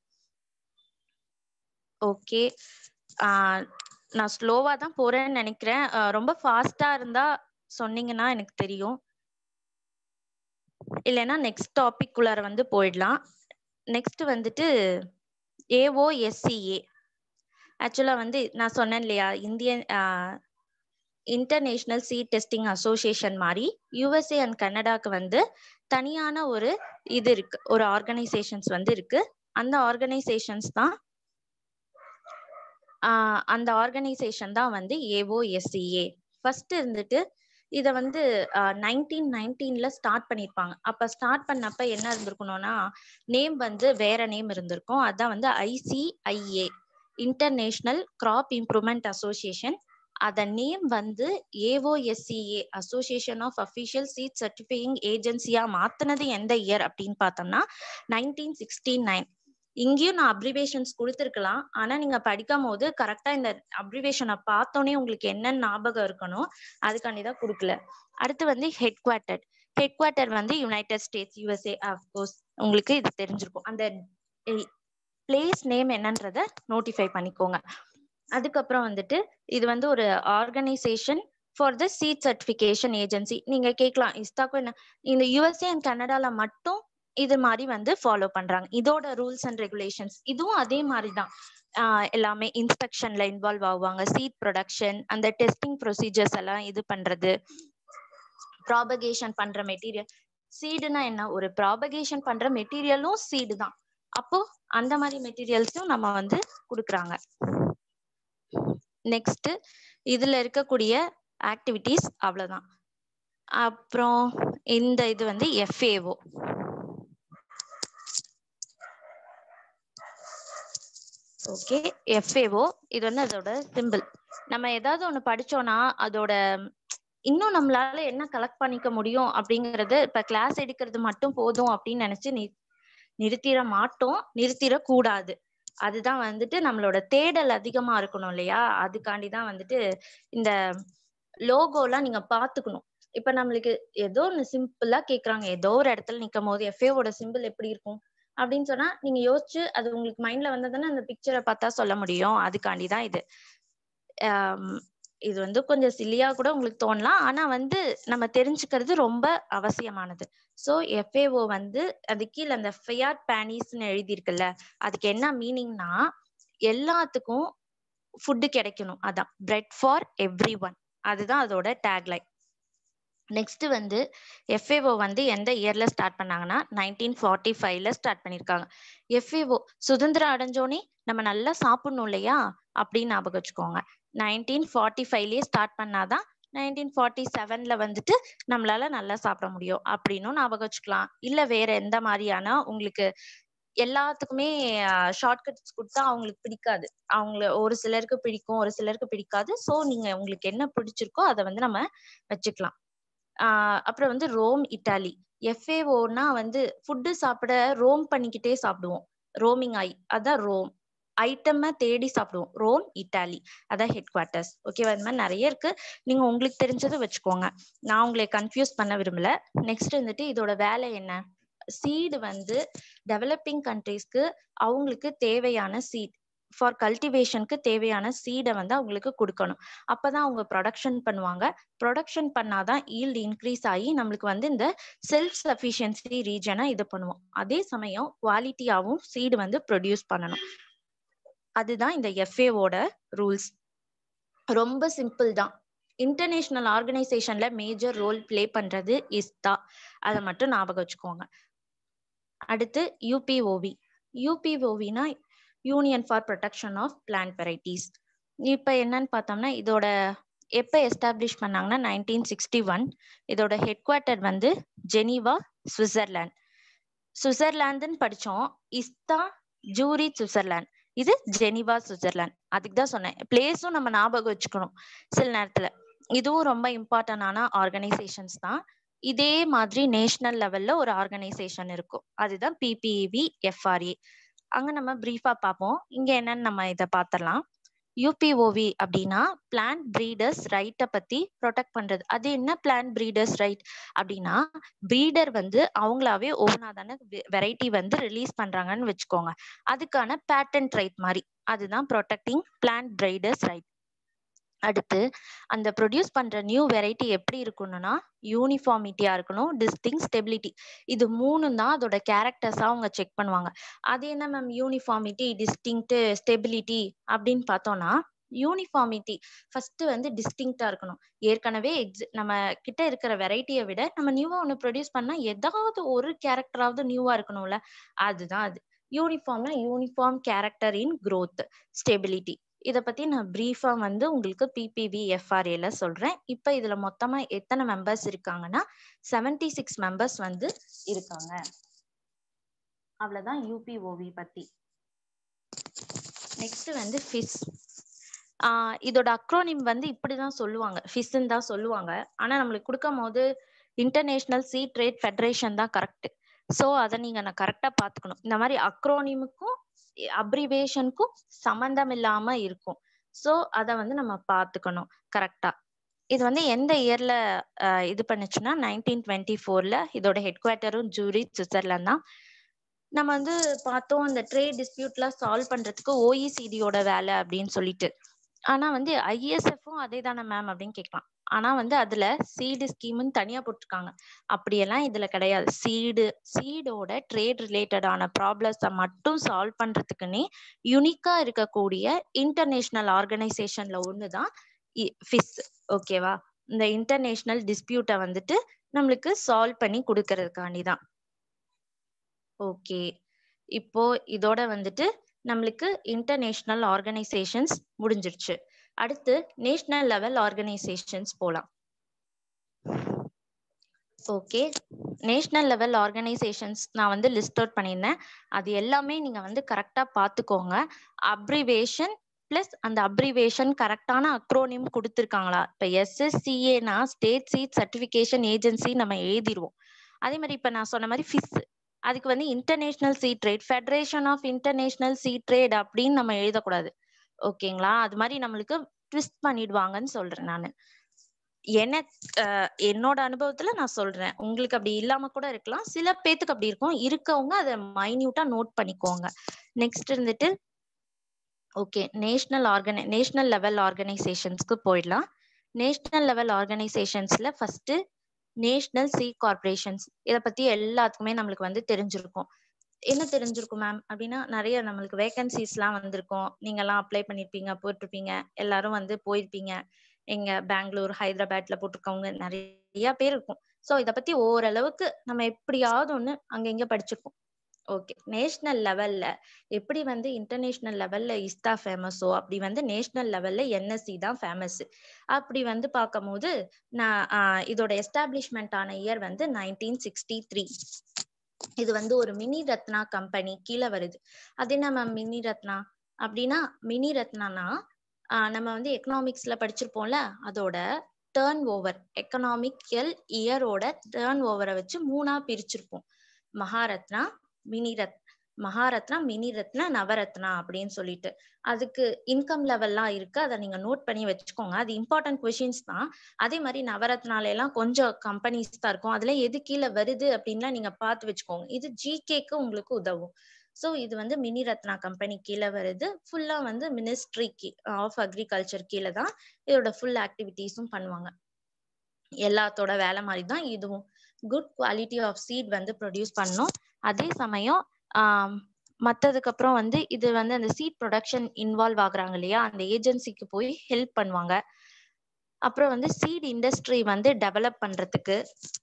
ஓகே நான் ஸ்லோவா தான் போறேன்னு நினைக்கிறேன் ரொம்ப ஃபாஸ்டா இருந்தா சொன்னீங்கன்னா எனக்கு தெரியும் இல்லைன்னா நெக்ஸ்ட் டாபிக் குள்ளார வந்து போயிடலாம் நெக்ஸ்ட் வந்துட்டு ஏஓஎஸ்சிஏ ஆக்சுவலா வந்து நான் சொன்னேன் இல்லையா Indian international seed testing association மாதிரி யூஎஸ்ஏ அண்ட் கனடாக்கு வந்து தனியான ஒரு இது இருக்கு ஒரு ஆர்கனைசேஷன்ஸ் வந்து இருக்கு அந்த ஆர்கனைசேஷன்ஸ் தான் அந்த ஆர்கனைசேஷன் தான் வந்து ஏஓஎஸ்சிஏ ஃபர்ஸ்ட் இருந்துட்டு இத வந்து நைன்டீன் நைன்டீன்ல ஸ்டார்ட் பண்ணிருப்பாங்க அப்ப ஸ்டார்ட் பண்ணப்ப என்ன இருந்திருக்கணும்னா நேம் வந்து வேற நேம் இருந்திருக்கும் அதான் வந்து ICIA international crop improvement association அத நேம் வந்து AOSCA association of official seed certifying ஏஜென்சியா மாத்தினது எந்த இயர் அப்படின்னு பார்த்தோம்னா நைன்டீன் சிக்ஸ்டி நைன் இங்கேயும் நான் அப்ரிவேஷன்ஸ் கொடுத்துருக்கலாம் ஆனா நீங்க படிக்கும் போது கரெக்டா இந்த அப்ரிவேஷனை பார்த்தோன்னே உங்களுக்கு என்னன்னு ஞாபகம் இருக்கணும் அதுக்காண்டி தான் கொடுக்கல அடுத்து வந்து ஹெட் குவார்ட்டர் ஹெட் குவார்ட்டர் வந்து யுனைடெட் ஸ்டேட்ஸ் யூஎஸ்ஏ அஃப்கோர்ஸ் உங்களுக்கு இது தெரிஞ்சிருக்கும் அந்த பிளேஸ் நேம் என்னன்றத நோட்டிஃபை பண்ணிக்கோங்க அதுக்கப்புறம் வந்துட்டு இது வந்து ஒரு organisation for the seed certification agency நீங்க கேட்கலாம் இஸ்தாக்கும் என்ன இந்த யூஎஸ்ஏ அண்ட் கனடால மட்டும் இது மாதிரி வந்து ஃபாலோ பண்றாங்க இதோட ரூல்ஸ் அண்ட் ரெகுலேஷன்ஸ் இதுவும் அதே மாதிரி தான் எல்லாமே இன்ஸ்பெக்ஷன்ல இன்வால்வ் ஆகுவாங்க சீட் ப்ரொடக்ஷன் அந்த டெஸ்டிங் ப்ரொசீஜர்ஸ் எல்லாம் இது பண்றது ப்ராபகேஷன் பண்ற மெட்டீரியல் சீடுனா என்ன ஒரு ப்ராபகேஷன் பண்ற மெட்டீரியலும் சீடு தான் அப்போ அந்த மாதிரி மெட்டீரியல்ஸும் நம்ம வந்து கொடுக்குறாங்க நெக்ஸ்ட் இதுல இருக்கக்கூடிய ஆக்டிவிட்டிஸ் அவ்வளவுதான் அப்புறம் இந்த இது வந்து எஃப்ஏஓ ஓகே எஃப்ஏஓ இது வந்து அதோட சிம்பிள் நம்ம ஏதாவது ஒண்ணு படிச்சோம்னா அதோட இன்னும் நம்மளால என்ன கலெக்ட் பண்ணிக்க முடியும் அப்படிங்கறது இப்ப கிளாஸ் எடுக்கிறது மட்டும் போதும் அப்படின்னு நினைச்சு நி நிறுத்திட மாட்டோம் நிறுத்திட கூடாது அதுதான் வந்துட்டு நம்மளோட தேடல் அதிகமா இருக்கணும் இல்லையா அதுக்காண்டி தான் வந்துட்டு இந்த லோகோலாம் நீங்க பாத்துக்கணும் இப்ப நம்மளுக்கு ஏதோ ஒண்ணு சிம்பிளா கேக்குறாங்க ஏதோ ஒரு இடத்துல நிக்கும் போது எஃப்ஏவோட சிம்பிள் எப்படி இருக்கும் அப்படின்னு சொன்னா நீங்க யோசிச்சு அது உங்களுக்கு மைண்ட்ல வந்ததுன்னா அந்த பிக்சரை பார்த்தா சொல்ல முடியும் அதுக்காண்டி தான் இது இது வந்து கொஞ்சம் சில்லியா கூட உங்களுக்கு தோணலாம் ஆனா வந்து நம்ம தெரிஞ்சுக்கிறது ரொம்ப அவசியமானது சோ எஃப்ஏஓ வந்து அது கீழே அந்த ஃபையாட் பேனிஸ்ன்னு எழுதியிருக்குல்ல அதுக்கு என்ன மீனிங்னா எல்லாத்துக்கும் ஃபுட்டு கிடைக்கணும் அதான் பிரெட் ஃபார் எவ்ரி ஒன் அதுதான் அதோட டேக்லைன் நெக்ஸ்ட் வந்து எஃப்ஏஓ வந்து எந்த இயர்ல ஸ்டார்ட் பண்ணாங்கன்னா நைன்டீன் ஃபார்ட்டி ஃபைவ்ல ஸ்டார்ட் பண்ணிருக்காங்க எஃப்ஏஓ சுதந்திரம் அடைஞ்சோனே நம்ம நல்லா சாப்பிடணும் இல்லையா அப்படின்னு ஞாபகம் வச்சுக்கோங்க நைன்டீன் ஃபார்ட்டி ஃபைவ்லயே ஸ்டார்ட் பண்ணாதான் நைன்டீன் ஃபார்ட்டி செவன்ல வந்துட்டு நம்மளால நல்லா சாப்பிட முடியும் அப்படின்னும் ஞாபகம் வச்சுக்கலாம் இல்ல வேற எந்த மாதிரியான உங்களுக்கு எல்லாத்துக்குமே ஷார்ட்கட்ஸ் கொடுத்தா அவங்களுக்கு பிடிக்காது அவங்கள ஒரு சிலருக்கு பிடிக்கும் ஒரு சிலருக்கு பிடிக்காது ஸோ நீங்க உங்களுக்கு என்ன பிடிச்சிருக்கோ அதை வந்து நம்ம வச்சுக்கலாம் ஆஹ் அப்புறம் வந்து ரோம் இட்டாலி எஃப்ஏஓனா வந்து ஃபுட்டு சாப்பிட ரோம் பண்ணிக்கிட்டே சாப்பிடுவோம் ரோமிங் ஐ அதான் ரோம் ஐட்டமை தேடி சாப்பிடுவோம் ரோம் இட்டாலி அதான் ஹெட் குவார்ட்டர்ஸ் ஓகேவா இந்த மாதிரி நிறைய இருக்கு நீங்க உங்களுக்கு தெரிஞ்சதை வச்சுக்கோங்க நான் உங்களை கன்ஃபியூஸ் பண்ண விரும்பல நெக்ஸ்ட் வந்துட்டு இதோட வேலை என்ன சீடு வந்து டெவலப்பிங் கண்ட்ரீஸ்க்கு அவங்களுக்கு தேவையான சீட் ஃபார் கல்டிவேஷனுக்கு தேவையான சீடை வந்து அவங்களுக்கு கொடுக்கணும் அப்பதான் அவங்க ப்ரொடக்ஷன் பண்ணுவாங்க ப்ரொடக்ஷன் பண்ணாதான் ஈல்டு இன்க்ரீஸ் ஆகி நம்மளுக்கு வந்து இந்த செல்ஃப் சஃபிஷியன்சி ரீஜனை இது பண்ணுவோம் அதே சமயம் குவாலிட்டியாவும் சீடு வந்து ப்ரொடியூஸ் பண்ணணும் அதுதான் இந்த எஃப்ஏவோட ரூல்ஸ் ரொம்ப சிம்பிள் தான் இன்டர்நேஷனல் ஆர்கனைசேஷன்ல மேஜர் ரோல் பிளே பண்றது இஸ்தா அதை மட்டும் ஞாபகம் வச்சுக்கோங்க அடுத்து யூபிஓவி யூபிஓவினா union for protection of plant varieties இப்போ என்னன்னு பார்த்தோம்னா இதோட எப்போ எஸ்டாப்ளிஷ் பண்ணாங்கன்னா நைன்டீன் சிக்ஸ்டி ஒன் இதோட ஹெட் குவார்ட்டர் வந்து ஜெனீவா சுவிட்சர்லாந்து சுவிட்சர்லாந்துன்னு படித்தோம் இஸ்தா ஜூரி சுவிட்சர்லாந்து இது ஜெனீவா சுவிட்சர்லாந்து அதுக்கு தான் சொன்னேன் பிளேஸும் நம்ம ஞாபகம் வச்சுக்கணும் சில நேரத்துல இதுவும் ரொம்ப இம்பார்ட்டன்டான ஆர்கனைசேஷன்ஸ் தான் இதே மாதிரி நேஷனல் லெவல்ல ஒரு ஆர்கனைசேஷன் இருக்கும் அதுதான் பிபிஇவி எஃப்ஆர்ஏ அங்க நம்ம பிரீஃபா பார்ப்போம் இங்க என்னன்னு நம்ம இதை பார்த்துடலாம் யூபிஓவி அப்படின்னா பிளான்ட் பிரீடர்ஸ் ரைட்டை பத்தி ப்ரொடெக்ட் பண்றது அது என்ன பிளான்ட் பிரீடர்ஸ் ரைட் அப்படின்னா பிரீடர் வந்து அவங்களாவே ஓனா தானே வெரைட்டி வந்து ரிலீஸ் பண்றாங்கன்னு வச்சுக்கோங்க அதுக்கான பேட்டன்ட் ரைட் மாதிரி அதுதான் ப்ரொடெக்டிங் பிளான்ட் பிரீடர்ஸ் ரைட் அடுத்து அந்த ப்ரொடியூஸ் பண்ற நியூ வெரைட்டி எப்படி இருக்கணும்னா யூனிஃபார்மிட்டியா இருக்கணும் டிஸ்டிங் ஸ்டெபிலிட்டி இது மூணும் தான் அதோட கேரக்டர்ஸா அவங்க செக் பண்ணுவாங்க அது என்ன மேம் யூனிஃபார்மிட்டி டிஸ்டிங்க்ட் ஸ்டெபிலிட்டி அப்படின்னு பார்த்தோம்னா யூனிஃபார்மிட்டி ஃபர்ஸ்ட் வந்து டிஸ்டிங்டா இருக்கணும் ஏற்கனவே எக்ஸி நம்ம கிட்ட இருக்கிற வெரைட்டியை விட நம்ம நியூவா ஒன்று ப்ரொடியூஸ் பண்ணா ஏதாவது ஒரு கேரக்டராவது நியூவா இருக்கணும்ல அதுதான் அது யூனிஃபார்ம்னா uniform character in growth stability இதை பத்தி நான் பிரீஃபா வந்து உங்களுக்கு பிபிவி எஃப்ஆர்ஏல சொல்றேன் இப்போ இதுல மொத்தமா எத்தனை மெம்பர்ஸ் இருக்காங்கன்னா செவன்டி சிக்ஸ் மெம்பர்ஸ் வந்து இருக்காங்க அவ்வளவுதான் யூபிஓவி பத்தி நெக்ஸ்ட் வந்து ஃபிஸ் ஆஹ் இதோட அக்ரோனிம் வந்து இப்படிதான் சொல்லுவாங்க ஃபிஸ்ன்னு தான் சொல்லுவாங்க ஆனா நம்மளுக்கு கொடுக்கும் போது இன்டர்நேஷனல் சீ ட்ரேட் ஃபெடரேஷன் தான் கரெக்ட் ஸோ அதை நீங்க நான் கரெக்டா பாத்துக்கணும் இந்த மாதிரி அக்ரோனிமுக்கும் அப்ரிவேஷனுக்கும் சம்பந்தம் இல்லாம இருக்கும் ஸோ அதை வந்து நம்ம பார்த்துக்கணும் கரெக்டா இது வந்து எந்த இயர்ல இது பண்ணுச்சுன்னா நைன்டீன் டுவெண்ட்டி ஃபோர்ல இதோட ஹெட் குவார்ட்டரும் ஜூரி சுவிட்சர்லாந்து தான் நம்ம வந்து பார்த்தோம் அந்த ட்ரேட் டிஸ்பியூட்லாம் சால்வ் பண்றதுக்கு ஓஇசிடியோட வேலை அப்படின்னு சொல்லிட்டு ஆனா வந்து ஐஎஸ்எஃப்பும் அதே தானே மேம் அப்படின்னு கேட்கலாம் ஆனா வந்து அதுல சீடு ஸ்கீம்னு தனியா போட்டிருக்காங்க அப்படியெல்லாம் இதுல கிடையாது சீடு சீடோட ட்ரேட் ரிலேட்டடான ப்ராப்ளம்ஸை மட்டும் சால்வ் பண்றதுக்குன்னே யுனிக்கா இருக்கக்கூடிய இன்டர்நேஷனல் ஆர்கனைசேஷன்ல ஒண்ணுதான் ஃபிஸ் ஓகேவா இந்த இன்டர்நேஷனல் டிஸ்பியூட்டை வந்துட்டு நம்மளுக்கு சால்வ் பண்ணி கொடுக்கறதுக்காண்டி தான் ஓகே இப்போ இதோட வந்துட்டு நம்மளுக்கு இன்டர்நேஷனல் ஆர்கனைசேஷன்ஸ் முடிஞ்சிருச்சு அடுத்து நேஷனல் லெவல் ஆர்கனைசேஷன்ஸ் போலாம் ஓகே நேஷனல் லெவல் ஆர்கனைசேஷன்ஸ் நான் வந்து லிஸ்ட் அவுட் பண்ணியிருந்தேன் அது எல்லாமே நீங்க வந்து கரெக்டா பார்த்துக்கோங்க அப்ரிவேஷன் பிளஸ் அந்த அப்ரிவேஷன் கரெக்டான அக்ரோனிம் கொடுத்துருக்காங்களா இப்போ எஸ்எஸ்சிஏனா ஸ்டேட் சீட் சர்டிஃபிகேஷன் ஏஜென்சி நம்ம எழுதிடுவோம் அதே மாதிரி இப்போ நான் சொன்ன மாதிரி ஃபிஸ் அதுக்கு வந்து international seed trade federation of international seed trade அப்படின்னு நம்ம எழுதக்கூடாது ஓகேங்களா அது மாதிரி நம்மளுக்கு ட்விஸ்ட் பண்ணிடுவாங்கன்னு சொல்றேன் நான் எனக்கு என்னோட அனுபவத்துல நான் சொல்றேன் உங்களுக்கு அப்படி இல்லாம கூட இருக்கலாம் சில பேத்துக்கு அப்படி இருக்கும் இருக்கவங்க அதை மைன்யூட்டா நோட் பண்ணிக்கோங்க நெக்ஸ்ட் இருந்துட்டு ஓகே நேஷனல் ஆர்கனை நேஷனல் லெவல் ஆர்கனைசேஷன்ஸ்க்கு போயிடலாம் நேஷனல் லெவல் ஆர்கனைசேஷன்ஸ்ல ஃபர்ஸ்ட் நேஷனல் சி கார்பரேஷன்ஸ் இதை பத்தி எல்லாத்துக்குமே நம்மளுக்கு வந்து தெரிஞ்சிருக்கும் என்ன தெரிஞ்சிருக்கும் மேம் அப்படின்னா நிறைய நம்மளுக்கு வேகன்சிஸ்லாம் வந்திருக்கும் நீங்க எல்லாம் அப்ளை பண்ணிருப்பீங்க போட்டிருப்பீங்க எல்லாரும் வந்து போயிருப்பீங்க எங்க பெங்களூர் ஹைதராபாத்ல போட்டிருக்கவங்க நிறைய பேர் இருக்கும் ஸோ இதை பத்தி ஓரளவுக்கு நம்ம எப்படியாவது ஒண்ணு அங்க இங்க படிச்சிருப்போம் ஓகே நேஷனல் லெவல்ல எப்படி வந்து இன்டர்நேஷனல் லெவல்ல இஸ்தா ஃபேமஸோ அப்படி வந்து நேஷனல் லெவல்ல என்எஸ்சி தான் ஃபேமஸ் அப்படி வந்து பார்க்கும்போது நான் இதோட எஸ்டாப்ளிஷ்மெண்ட் ஆன இயர் வந்து நைன்டீன் சிக்ஸ்டி த்ரீ இது வந்து ஒரு மினி ரத்னா கம்பெனி கீழே வருது அது என்ன மேம் மினி ரத்னா அப்படின்னா மினி ரத்னானா நம்ம வந்து எக்கனாமிக்ஸ்ல படிச்சிருப்போம்ல அதோட டேர்ன் ஓவர் எக்கனாமிக்கல் இயரோட டேர்ன் ஓவரை வச்சு மூணா பிரிச்சிருப்போம் மகாரத்னா மினிரத் மகாரத்னா மினிரத்னா நவரத்னா அப்படின்னு சொல்லிட்டு அதுக்கு இன்கம் லெவல்லாம் இருக்கு அதை நீங்க நோட் பண்ணி வச்சுக்கோங்க அது இம்பார்ட்டன்ட் கொஷின்ஸ் தான் அதே மாதிரி நவரத்னால எல்லாம் கொஞ்சம் கம்பெனிஸ் தான் இருக்கும் அதுல எது கீழே வருது அப்படின்லாம் நீங்க பார்த்து வச்சுக்கோங்க இது ஜிகேக்கு உங்களுக்கு உதவும் ஸோ இது வந்து மினி ரத்னா கம்பெனி கீழே வருது ஃபுல்லா வந்து மினிஸ்ட்ரி ஆஃப் அக்ரிகல்ச்சர் கீழே தான் இதோட ஃபுல் ஆக்டிவிட்டீஸும் பண்ணுவாங்க எல்லாத்தோட வேலை மாதிரி தான் இதுவும் குட் குவாலிட்டி ஆஃப் சீட் வந்து ப்ரொடியூஸ் பண்ணும் அதே சமயம் ஆஹ் மத்ததுக்கு அப்புறம் வந்து இது வந்து அந்த சீட் ப்ரொடக்ஷன் இன்வால்வ் ஆகுறாங்க இல்லையா அந்த ஏஜென்சிக்கு போய் ஹெல்ப் பண்ணுவாங்க அப்புறம் வந்து சீட் இண்டஸ்ட்ரி வந்து டெவலப் பண்றதுக்கு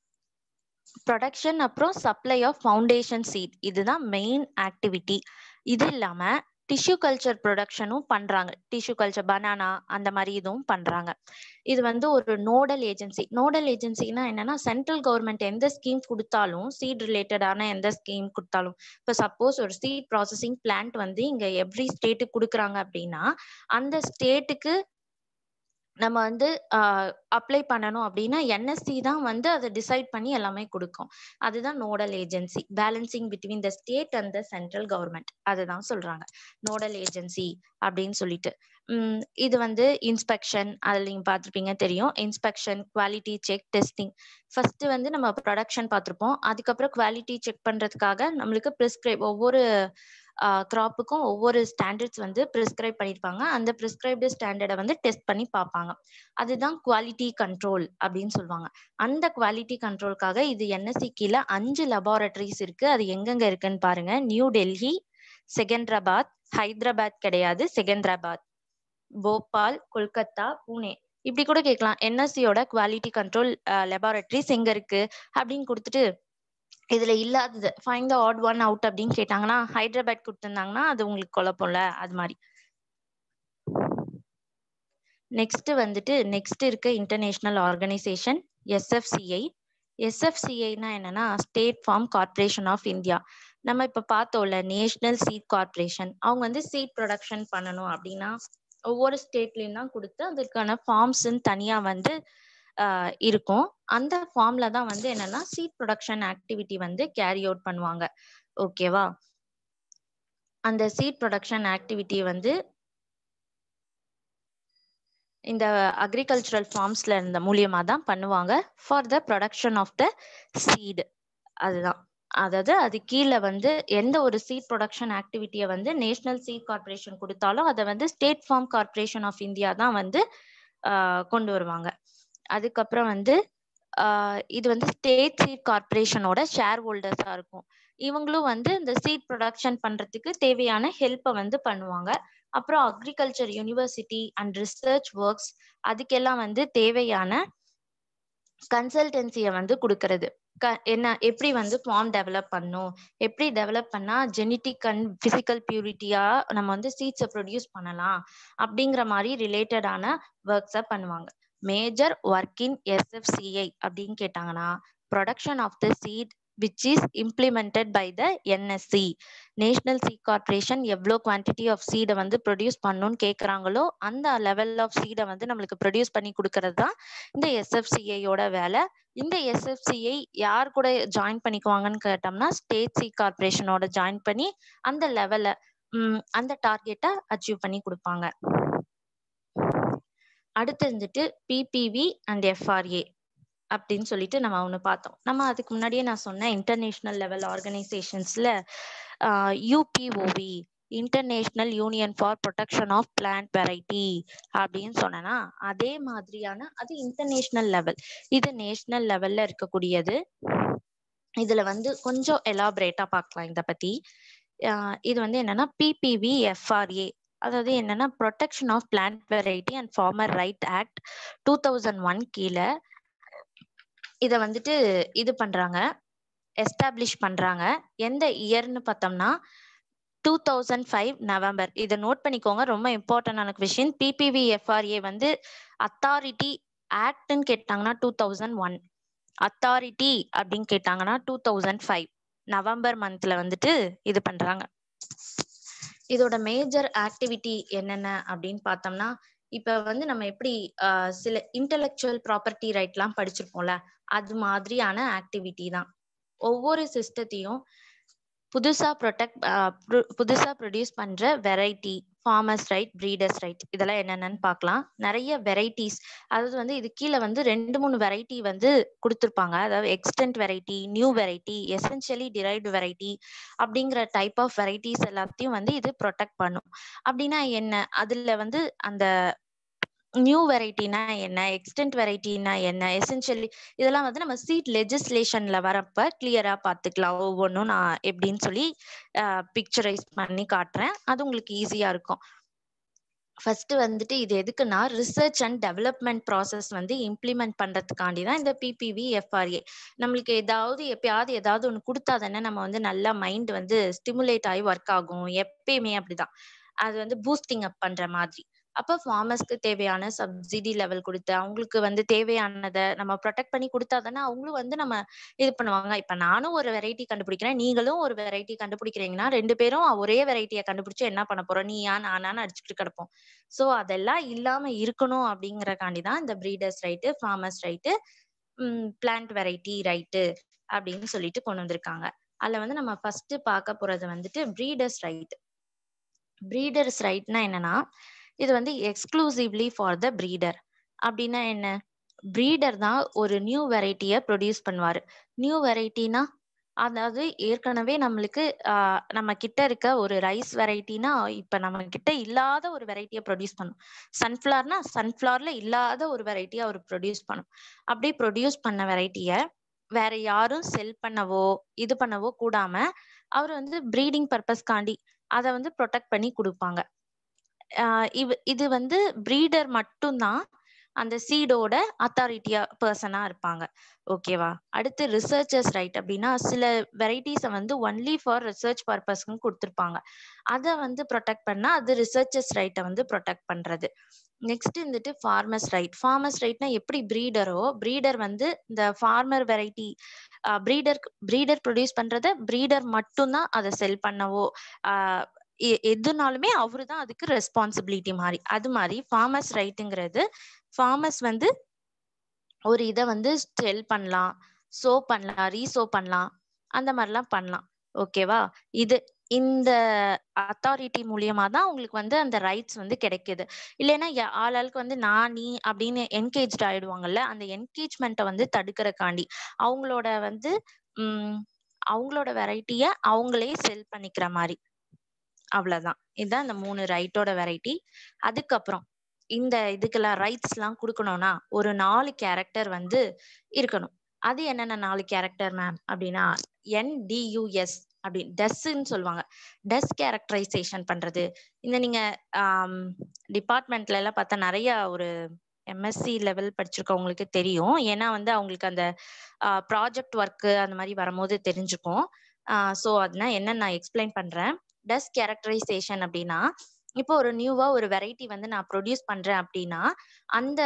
ப்ரொடக்ஷன் அப்புறம் சப்ளை ஆஃப் ஃபவுண்டேஷன் சீட் இதுதான் மெயின் ஆக்டிவிட்டி இது இல்லாம டிஷ்யூ கல்ச்சர் ப்ரொடக்ஷனும் பண்றாங்க டிஷ்யூ கல்ச்சர் பனானா அந்த மாதிரி இதுவும் பண்றாங்க இது வந்து ஒரு நோடல் ஏஜென்சி நோடல் ஏஜென்சினா என்னன்னா சென்ட்ரல் கவர்மெண்ட் எந்த ஸ்கீம் கொடுத்தாலும் சீட் ரிலேட்டடான எந்த ஸ்கீம் கொடுத்தாலும் இப்போ சப்போஸ் ஒரு சீட் ப்ராசஸிங் பிளான்ட் வந்து இங்க எவ்ரி ஸ்டேட்டுக்கு கொடுக்குறாங்க அப்படின்னா அந்த ஸ்டேட்டுக்கு நம்ம வந்து அப்ளை பண்ணணும் அப்படின்னா என்எஸ்சி தான் வந்து அதை டிசைட் பண்ணி எல்லாமே கொடுக்கும் அதுதான் nodal agency balancing between the state and the central government அதுதான் சொல்றாங்க நோடல் ஏஜென்சி அப்படின்னு சொல்லிட்டு உம் இது வந்து இன்ஸ்பெக்ஷன் அதில் நீங்க பார்த்துருப்பீங்க தெரியும் inspection quality check testing first வந்து நம்ம ப்ரொடக்ஷன் பார்த்துருப்போம் அதுக்கப்புறம் குவாலிட்டி செக் பண்றதுக்காக நம்மளுக்கு ப்ரிஸ்கிரைப் ஒவ்வொரு கிராப்புக்கும் ஒவ்வொரு ஸ்டாண்டர்ட்ஸ் வந்து ப்ரிஸ்கிரைப் பண்ணியிருப்பாங்க அந்த ப்ரிஸ்கிரைப்டு ஸ்டாண்டர்டை வந்து டெஸ்ட் பண்ணி பார்ப்பாங்க அதுதான் குவாலிட்டி கண்ட்ரோல் அப்படின்னு சொல்லுவாங்க அந்த குவாலிட்டி கண்ட்ரோல்காக இது என்எஸ்சி கீழே அஞ்சு லெபார்டரிஸ் இருக்கு அது எங்கெங்க இருக்குன்னு பாருங்க நியூ டெல்லி செகந்திராபாத் ஹைதராபாத் கிடையாது செகந்திராபாத் போபால் கொல்கத்தா புனே இப்படி கூட கேட்கலாம் என்எஸ்சியோட குவாலிட்டி கண்ட்ரோல் லெபார்டரிஸ் எங்க இருக்கு அப்படின்னு கொடுத்துட்டு இதுல இல்லாதது find the odd one out அப்படின்னு கேட்டாங்கன்னா ஹைதராபாத் கொடுத்துருந்தாங்கன்னா அது உங்களுக்கு குழப்பம்ல அது மாதிரி நெக்ஸ்ட் வந்துட்டு நெக்ஸ்ட் இருக்க இன்டர்நேஷனல் ஆர்கனைசேஷன் எஸ்எஃப்சிஐ எஸ்எஃப்சிஐனா என்னன்னா state farm corporation of India நம்ம இப்ப பார்த்தோம்ல நேஷனல் சீட் கார்பரேஷன் அவங்க வந்து சீட் ப்ரொடக்ஷன் பண்ணணும் அப்படின்னா ஒவ்வொரு ஸ்டேட்லயும் தான் கொடுத்து அதுக்கான ஃபார்ம்ஸ்ன்னு தனியா வந்து இருக்கும் அந்த ஃபார்ம்ல தான் வந்து என்னன்னா சீட் ப்ரொடக்ஷன் ஆக்டிவிட்டி வந்து கேரி அவுட் பண்ணுவாங்க ஓகேவா அந்த சீட் ப்ரொடக்ஷன் ஆக்டிவிட்டி வந்து இந்த அக்ரிகல்ச்சுரல் ஃபார்ம்ஸ்ல இருந்த மூலியமா தான் பண்ணுவாங்க for the production of the seed அதுதான் அதாவது அது கீழே வந்து எந்த ஒரு சீட் ப்ரொடக்ஷன் ஆக்டிவிட்டியை வந்து நேஷனல் சீட் கார்பரேஷன் கொடுத்தாலும் அதை வந்து state farm corporation of India தான் வந்து கொண்டு வருவாங்க அதுக்கப்புறம் வந்து இது வந்து ஸ்டேட் சீட் கார்பரேஷனோட ஷேர் ஹோல்டர்ஸா இருக்கும் இவங்களும் வந்து இந்த சீட் ப்ரொடக்ஷன் பண்றதுக்கு தேவையான ஹெல்ப்பை வந்து பண்ணுவாங்க அப்புறம் agriculture university and research works அதுக்கெல்லாம் வந்து தேவையான கன்சல்டன்சியை வந்து கொடுக்கறது க என்ன எப்படி வந்து ஃபார்ம் டெவலப் பண்ணும் எப்படி டெவலப் பண்ணா ஜெனட்டிக் அண்ட் பிசிக்கல் பியூரிட்டியா நம்ம வந்து சீட்ஸை ப்ரொடியூஸ் பண்ணலாம் அப்படிங்கிற மாதிரி ரிலேட்டடான ஒர்க்ஸை பண்ணுவாங்க மேஜர் ஒர்க் இன் எஸ்எஃப்சிஐ அப்படின்னு கேட்டாங்கன்னா production of the seed which is implemented by the NSC national seed corporation எவ்வளோ குவான்டிட்டி ஆஃப் சீடை வந்து ப்ரொடியூஸ் பண்ணணும்னு கேட்குறாங்களோ அந்த லெவல் ஆஃப் சீடை வந்து நம்மளுக்கு ப்ரொடியூஸ் பண்ணி கொடுக்கறது தான் இந்த எஸ்எஃப்சிஐயோட வேலை இந்த எஸ்எஃப்சிஐ யார் கூட ஜாயின் பண்ணிக்குவாங்கன்னு கேட்டோம்னா ஸ்டேட் சீட் கார்பரேஷனோட ஜாயின் பண்ணி அந்த லெவலை அந்த டார்கெட்டை அச்சீவ் பண்ணி கொடுப்பாங்க அடுத்து வந்துட்டு பிபிவி அண்ட் எஃப்ஆர்ஏ அப்படின்னு சொல்லிட்டு நம்ம ஒன்று பார்த்தோம் நம்ம அதுக்கு முன்னாடியே நான் சொன்னேன் இன்டர்நேஷ்னல் லெவல் ஆர்கனைசேஷன்ஸ்ல UPOV international union for protection of plant variety அப்படின்னு சொன்னேன்னா அதே மாதிரியான அது இன்டர்நேஷ்னல் லெவல் இது நேஷனல் லெவல்ல இருக்கக்கூடியது இதுல வந்து கொஞ்சம் எலாபரேட்டா பார்க்கலாம் இதை பத்தி இது வந்து என்னன்னா பிபிவி எஃப்ஆர்ஏ அதாவது என்னன்னா protection of plant variety and farmer right act two thousand one கீழே இதை வந்துட்டு இது பண்றாங்க எஸ்டாப்ளிஷ் பண்றாங்க எந்த இயர்னு பார்த்தோம்னா டூ தௌசண்ட் ஃபைவ் நவம்பர் இதை நோட் பண்ணிக்கோங்க ரொம்ப இம்பார்ட்டன்டான கொஷின் பிபிவி எஃப்ஆர்ஏ வந்து அத்தாரிட்டி ஆக்ட்னு கேட்டாங்கன்னா டூ தௌசண்ட் ஒன் அத்தாரிட்டி அப்படின்னு கேட்டாங்கன்னா டூ தௌசண்ட் ஃபைவ் நவம்பர் மந்த்ல வந்துட்டு இது பண்றாங்க இதோட மேஜர் ஆக்டிவிட்டி என்னென்ன அப்படின்னு பார்த்தோம்னா இப்ப வந்து நம்ம எப்படி ஆஹ் சில இன்டெலெக்சுவல் ப்ராப்பர்ட்டி ரைட்லாம் படிச்சிருப்போம்ல அது மாதிரியான ஆக்டிவிட்டி தான் ஒவ்வொரு சிஸ்டத்தையும் புதுசா ப்ரொடெக்ட் புதுசா ப்ரொடியூஸ் பண்ற variety farmers right breeders right இதெல்லாம் என்னென்னு பார்க்கலாம் நிறைய வெரைட்டிஸ் அதாவது வந்து இது கீழே வந்து ரெண்டு மூணு வெரைட்டி வந்து கொடுத்துருப்பாங்க அதாவது extant variety new variety essentially derived variety அப்படிங்கிற டைப் ஆஃப் வெரைட்டிஸ் எல்லாத்தையும் வந்து இது ப்ரொடெக்ட் பண்ணும் அப்படின்னா என்ன அதுல வந்து அந்த நியூ வெரைட்டினா என்ன எக்ஸ்டென்ட் வெரைட்டினா என்ன எசென்ஷியலி இதெல்லாம் வந்து நம்ம சீட் லெஜிஸ்லேஷன்ல வரப்ப கிளியரா பார்த்துக்கலாம் ஒவ்வொன்றும் நான் எப்படின்னு சொல்லி பிக்சரைஸ் பண்ணி காட்டுறேன் அது உங்களுக்கு ஈஸியா இருக்கும் ஃபர்ஸ்ட் வந்துட்டு இது எதுக்குன்னா ரிசர்ச் அண்ட் டெவலப்மெண்ட் ப்ராசஸ் வந்து இம்ப்ளிமெண்ட் பண்றதுக்காண்டி தான் இந்த பிபிவி எஃப்ஆர்ஏ நம்மளுக்கு ஏதாவது எப்பயாவது ஏதாவது ஒன்று கொடுத்தா தானே நம்ம வந்து நல்லா மைண்ட் வந்து ஸ்டிமுலேட் ஆகி ஒர்க் ஆகும் எப்பயுமே அப்படிதான் அது வந்து பூஸ்டிங் அப் பண்ற மாதிரி அப்ப ஃபார்மர்ஸ்க்கு தேவையான சப்சிடி லெவல் கொடுத்து அவங்களுக்கு வந்து தேவையானதை நம்ம ப்ரொடெக்ட் பண்ணி கொடுத்தா தானே அவங்களும் வந்து நம்ம இது பண்ணுவாங்க இப்ப நானும் ஒரு வெரைட்டி கண்டுபிடிக்கிறேன் நீங்களும் ஒரு வெரைட்டி கண்டுபிடிக்கிறீங்கன்னா ரெண்டு பேரும் ஒரே வெரைட்டியை கண்டுபிடிச்சு என்ன பண்ண போறோம் நீயா நானான்னு அடிச்சுட்டு கிடப்போம் சோ அதெல்லாம் இல்லாம இருக்கணும் அப்படிங்கறக்காண்டி தான் இந்த breeders right farmers right plant variety right அப்படின்னு சொல்லிட்டு கொண்டு வந்திருக்காங்க அதுல வந்து நம்ம ஃபர்ஸ்ட் பார்க்க போறது வந்துட்டு பிரீடர்ஸ் ரைட் பிரீடர்ஸ் ரைட்னா என்னன்னா இது வந்து எக்ஸ்க்ளூசிவ்லி ஃபார் த பிரீடர் அப்படின்னா என்ன பிரீடர் தான் ஒரு நியூ வெரைட்டியை ப்ரொடியூஸ் பண்ணுவாரு நியூ வெரைட்டினா அதாவது ஏற்கனவே நம்மளுக்கு ஆஹ் நம்ம கிட்ட இருக்க ஒரு ரைஸ் வெரைட்டினா இப்ப நம்ம கிட்ட இல்லாத ஒரு வெரைட்டியை ப்ரொடியூஸ் பண்ணும் சன்ஃபிளவர்னா சன்ஃபிளவர்ல இல்லாத ஒரு வெரைட்டியை அவர் ப்ரொடியூஸ் பண்ணும் அப்படி ப்ரொடியூஸ் பண்ண வெரைட்டிய வேற யாரும் செல் பண்ணவோ இது பண்ணவோ கூடாம அவர் வந்து ப்ரீடிங் பர்பஸ்காண்டி அதை வந்து ப்ரொடெக்ட் பண்ணி கொடுப்பாங்க இவ் இது வந்து ப்ரீடர் மட்டும்தான் அந்த சீடோட அத்தாரிட்டியா பர்சனா இருப்பாங்க ஓகேவா அடுத்து ரிசர்ச்சர்ஸ் ரைட் அப்படின்னா சில வெரைட்டிஸை வந்து ஒன்லி ஃபார் ரிசர்ச் பர்பஸ்க்கு கொடுத்துருப்பாங்க அதை வந்து ப்ரொடெக்ட் பண்ணா அது ரிசர்ச்சர்ஸ் ரைட்டை வந்து ப்ரொடெக்ட் பண்றது நெக்ஸ்ட் வந்துட்டு ஃபார்மர்ஸ் ரைட் ஃபார்மர்ஸ் ரைட்னா எப்படி ப்ரீடரோ ப்ரீடர் வந்து இந்த farmer variety breeder breeder produce பண்றத ப்ரீடர் மட்டும்தான் அதை செல் பண்ணவோ ஆஹ் எதுனாலுமே அவரு தான் அதுக்கு ரெஸ்பான்சிபிலிட்டி மாதிரி அது மாதிரி ஃபார்மர்ஸ் ரைட்டுங்கிறது ஃபார்மர்ஸ் வந்து ஒரு இதை வந்து செல் பண்ணலாம் சோ பண்ணலாம் ரீசோ பண்ணலாம் அந்த மாதிரிலாம் பண்ணலாம் ஓகேவா இது இந்த அத்தாரிட்டி மூலியமா தான் உங்களுக்கு வந்து அந்த ரைட்ஸ் வந்து கிடைக்குது இல்லைன்னா ஆளாளுக்கு வந்து நான் நீ அப்படின்னு என்கேஜ் ஆயிடுவாங்கல்ல அந்த என்கேஜ்மெண்ட்டை வந்து தடுக்கிறக்காண்டி அவங்களோட வந்து உம் அவங்களோட வெரைட்டிய அவங்களே செல் பண்ணிக்கிற மாதிரி அவ்வளவுதான் இதுதான் இந்த மூணு ரைட்டோட வெரைட்டி அதுக்கப்புறம் இந்த இதுக்கெல்லாம் ரைட்ஸ் எல்லாம் கொடுக்கணும்னா ஒரு நாலு கேரக்டர் வந்து இருக்கணும் அது என்னென்ன நாலு கேரக்டர் மேம் அப்படின்னா என்டியூஎஸ் அப்படி டெஸ்ன்னு சொல்லுவாங்க டெஸ் கேரக்டரைசேஷன் பண்றது இந்த நீங்க டிபார்ட்மெண்ட்ல எல்லாம் பார்த்தா நிறைய ஒரு எம்எஸ்சி லெவல் படிச்சிருக்கவங்களுக்கு தெரியும் ஏன்னா வந்து அவங்களுக்கு அந்த ப்ராஜெக்ட் ஒர்க்கு அந்த மாதிரி வரும்போது தெரிஞ்சுக்கும் ஸோ அதனா என்ன நான் எக்ஸ்பிளைன் பண்றேன் டஸ் கேரக்டரைசேஷன் அப்படின்னா இப்போ ஒரு நியூவா ஒரு வெரைட்டி வந்து நான் ப்ரொடியூஸ் பண்றேன் அப்படின்னா அந்த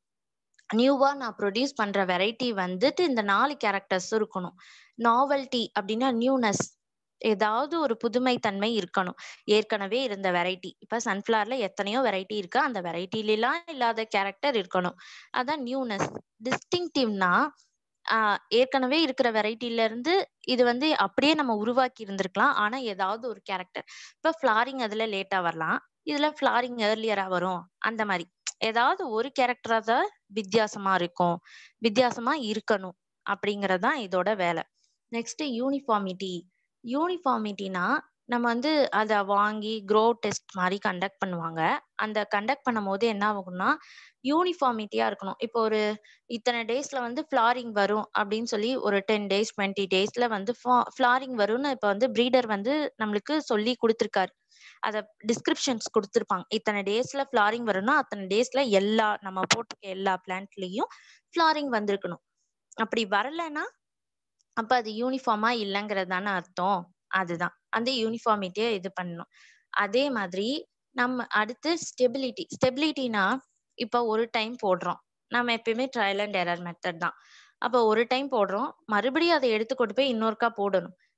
நியூவா நான் ப்ரொடியூஸ் பண்ற வெரைட்டி வந்துட்டு இந்த நாலு கேரக்டர்ஸ் இருக்கணும் நாவல்டி அப்படின்னா நியூனஸ் ஏதாவது ஒரு புதுமை தன்மை இருக்கணும் ஏற்கனவே இருந்த வெரைட்டி இப்ப சன்ஃபிளவர்ல எத்தனையோ வெரைட்டி இருக்கு அந்த வெரைட்டிலாம் இல்லாத கேரக்டர் இருக்கணும் அதான் நியூனஸ் டிஸ்டிங்டிவ்னா ஆஹ் ஏற்கனவே இருக்கிற வெரைட்டில இருந்து இது வந்து அப்படியே நம்ம உருவாக்கி இருந்திருக்கலாம் ஆனா ஏதாவது ஒரு கேரக்டர் இப்ப ஃபிளாரிங் அதுல லேட்டா வரலாம் இதுல ஃபிளாரிங் ஏர்லியரா வரும் அந்த மாதிரி ஏதாவது ஒரு கேரக்டரா தான் வித்தியாசமா இருக்கும் வித்தியாசமா இருக்கணும் அப்படிங்கறதுதான் இதோட வேலை நெக்ஸ்ட் யூனிஃபார்மிட்டி யூனிஃபார்மிட்டினா நம்ம வந்து அதை வாங்கி க்ரோ டெஸ்ட் மாதிரி கண்டக்ட் பண்ணுவாங்க அந்த கண்டக்ட் பண்ணும் போது என்ன ஆகும்னா யூனிஃபார்மிட்டியா இருக்கணும் இப்போ ஒரு இத்தனை டேஸ்ல வந்து ஃபிளாரிங் வரும் அப்படின்னு சொல்லி ஒரு டென் டேஸ் டுவெண்ட்டி டேஸ்ல வந்து ஃபிளாரிங் வரும்னு இப்போ வந்து ப்ரீடர் வந்து நம்மளுக்கு சொல்லி கொடுத்துருக்காரு அத டிஸ்கிரிப்ஷன்ஸ் கொடுத்துருப்பாங்க இத்தனை டேஸ்ல ஃபிளாரிங் வரும்னா அத்தனை டேஸ்ல எல்லா நம்ம போட்டிருக்க எல்லா பிளான்ட்லயும் ஃபிளாரிங் வந்திருக்கணும் அப்படி வரலைன்னா அப்ப அது யூனிஃபார்மா இல்லைங்கிறது தானே அர்த்தம் அதுதான் அந்த யூனிஃபார்மிட்டியை இது பண்ணணும் அதே மாதிரி நம்ம அடுத்து ஸ்டெபிலிட்டி ஸ்டெபிலிட்டினா இப்போ ஒரு டைம் போடுறோம் நம்ம எப்பயுமே ட்ரையல் அண்ட் எரர் மெத்தட் தான் அப்போ ஒரு டைம் போடுறோம் மறுபடியும் அதை எடுத்து கொண்டு போய் இன்னொருக்கா போடணும்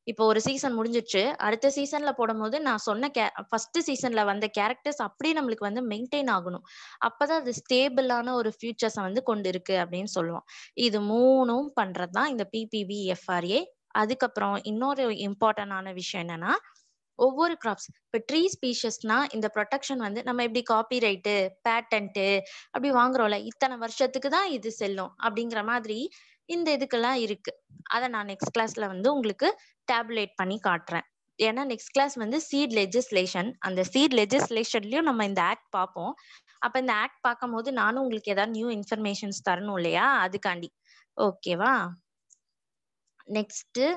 இப்போ ஒரு சீசன் முடிஞ்சிருச்சு அடுத்த சீசன்ல போடும்போது நான் சொன்ன கே ஃபர்ஸ்ட் சீசன்ல வந்த கேரக்டர்ஸ் அப்படியே நம்மளுக்கு வந்து மெயின்டைன் ஆகணும் அப்பதான் அது ஸ்டேபிளான ஒரு ஃபியூச்சர்ஸை வந்து கொண்டு இருக்கு அப்படின்னு சொல்லுவோம் இது மூணும் பண்றதுதான் இந்த பிபிவி எஃப்ஆர்ஏ அதுக்கப்புறம் இன்னொரு இம்பார்ட்டன்டான விஷயம் என்னன்னா ஒவ்வொரு கிராப்ஸ் இப்போ ட்ரீ ஸ்பீஷஸ்னா இந்த ப்ரொடெக்ஷன் வந்து நம்ம எப்படி காப்பி ரைட்டு பேட்டன்ட்டு அப்படி வாங்குறோம்ல இத்தனை வருஷத்துக்கு தான் இது செல்லும் அப்படிங்கிற மாதிரி இந்த இதுக்கெல்லாம் இருக்கு அதை நான் நெக்ஸ்ட் கிளாஸ்ல வந்து உங்களுக்கு டேபுலேட் பண்ணி காட்டுறேன் ஏன்னா நெக்ஸ்ட் கிளாஸ் வந்து சீட் லெஜிஸ்லேஷன் அந்த சீட் லெஜிஸ்லேஷன்லயும் நம்ம இந்த ஆக்ட் பார்ப்போம் அப்ப இந்த ஆக்ட் பார்க்கும் போது நானும் உங்களுக்கு ஏதாவது நியூ இன்ஃபர்மேஷன்ஸ் தரணும் இல்லையா அதுக்காண்டி ஓகேவா நெக்ஸ்ட்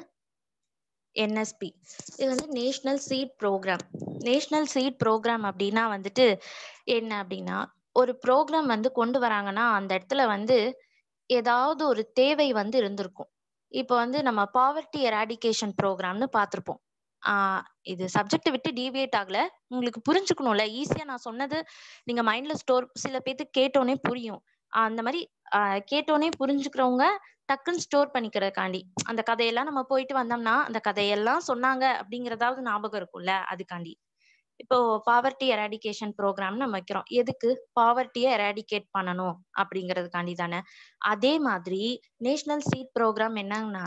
என்எஸ்பி இது வந்து national seed programme national seed programme அப்படின்னா வந்துட்டு என்ன அப்படின்னா ஒரு ப்ரோக்ராம் வந்து கொண்டு வராங்கன்னா அந்த இடத்துல வந்து ஏதாவது ஒரு தேவை வந்து இருந்திருக்கும் இப்போ வந்து நம்ம பாவர்ட்டி எராடிகேஷன் ப்ரோக்ராம்னு பார்த்துருப்போம் ஆஹ் இது சப்ஜெக்ட் விட்டு டீவியேட் ஆகல உங்களுக்கு புரிஞ்சுக்கணும்ல ஈஸியா நான் சொன்னது நீங்க மைண்ட்ல ஸ்டோர் சில பேத்துக்கு கேட்டோன்னே புரியும் அந்த மாதிரி கேட்டோன்னே புரிஞ்சுக்கிறவங்க டக்குன்னு ஸ்டோர் பண்ணிக்கிறதுக்காண்டி அந்த கதையெல்லாம் நம்ம போயிட்டு வந்தோம்னா அந்த கதையெல்லாம் சொன்னாங்க அப்படிங்கறதாவது ஞாபகம் இருக்கும்ல அதுக்காண்டி இப்போ பாவர்ட்டி எராடிகேஷன் ப்ரோக்ராம் நம்ம வைக்கிறோம் எதுக்கு பாவர்ட்டியை எராடிகேட் பண்ணணும் அப்படிங்கிறதுக்காண்டி தானே அதே மாதிரி நேஷனல் சீட் ப்ரோக்ராம் என்னன்னா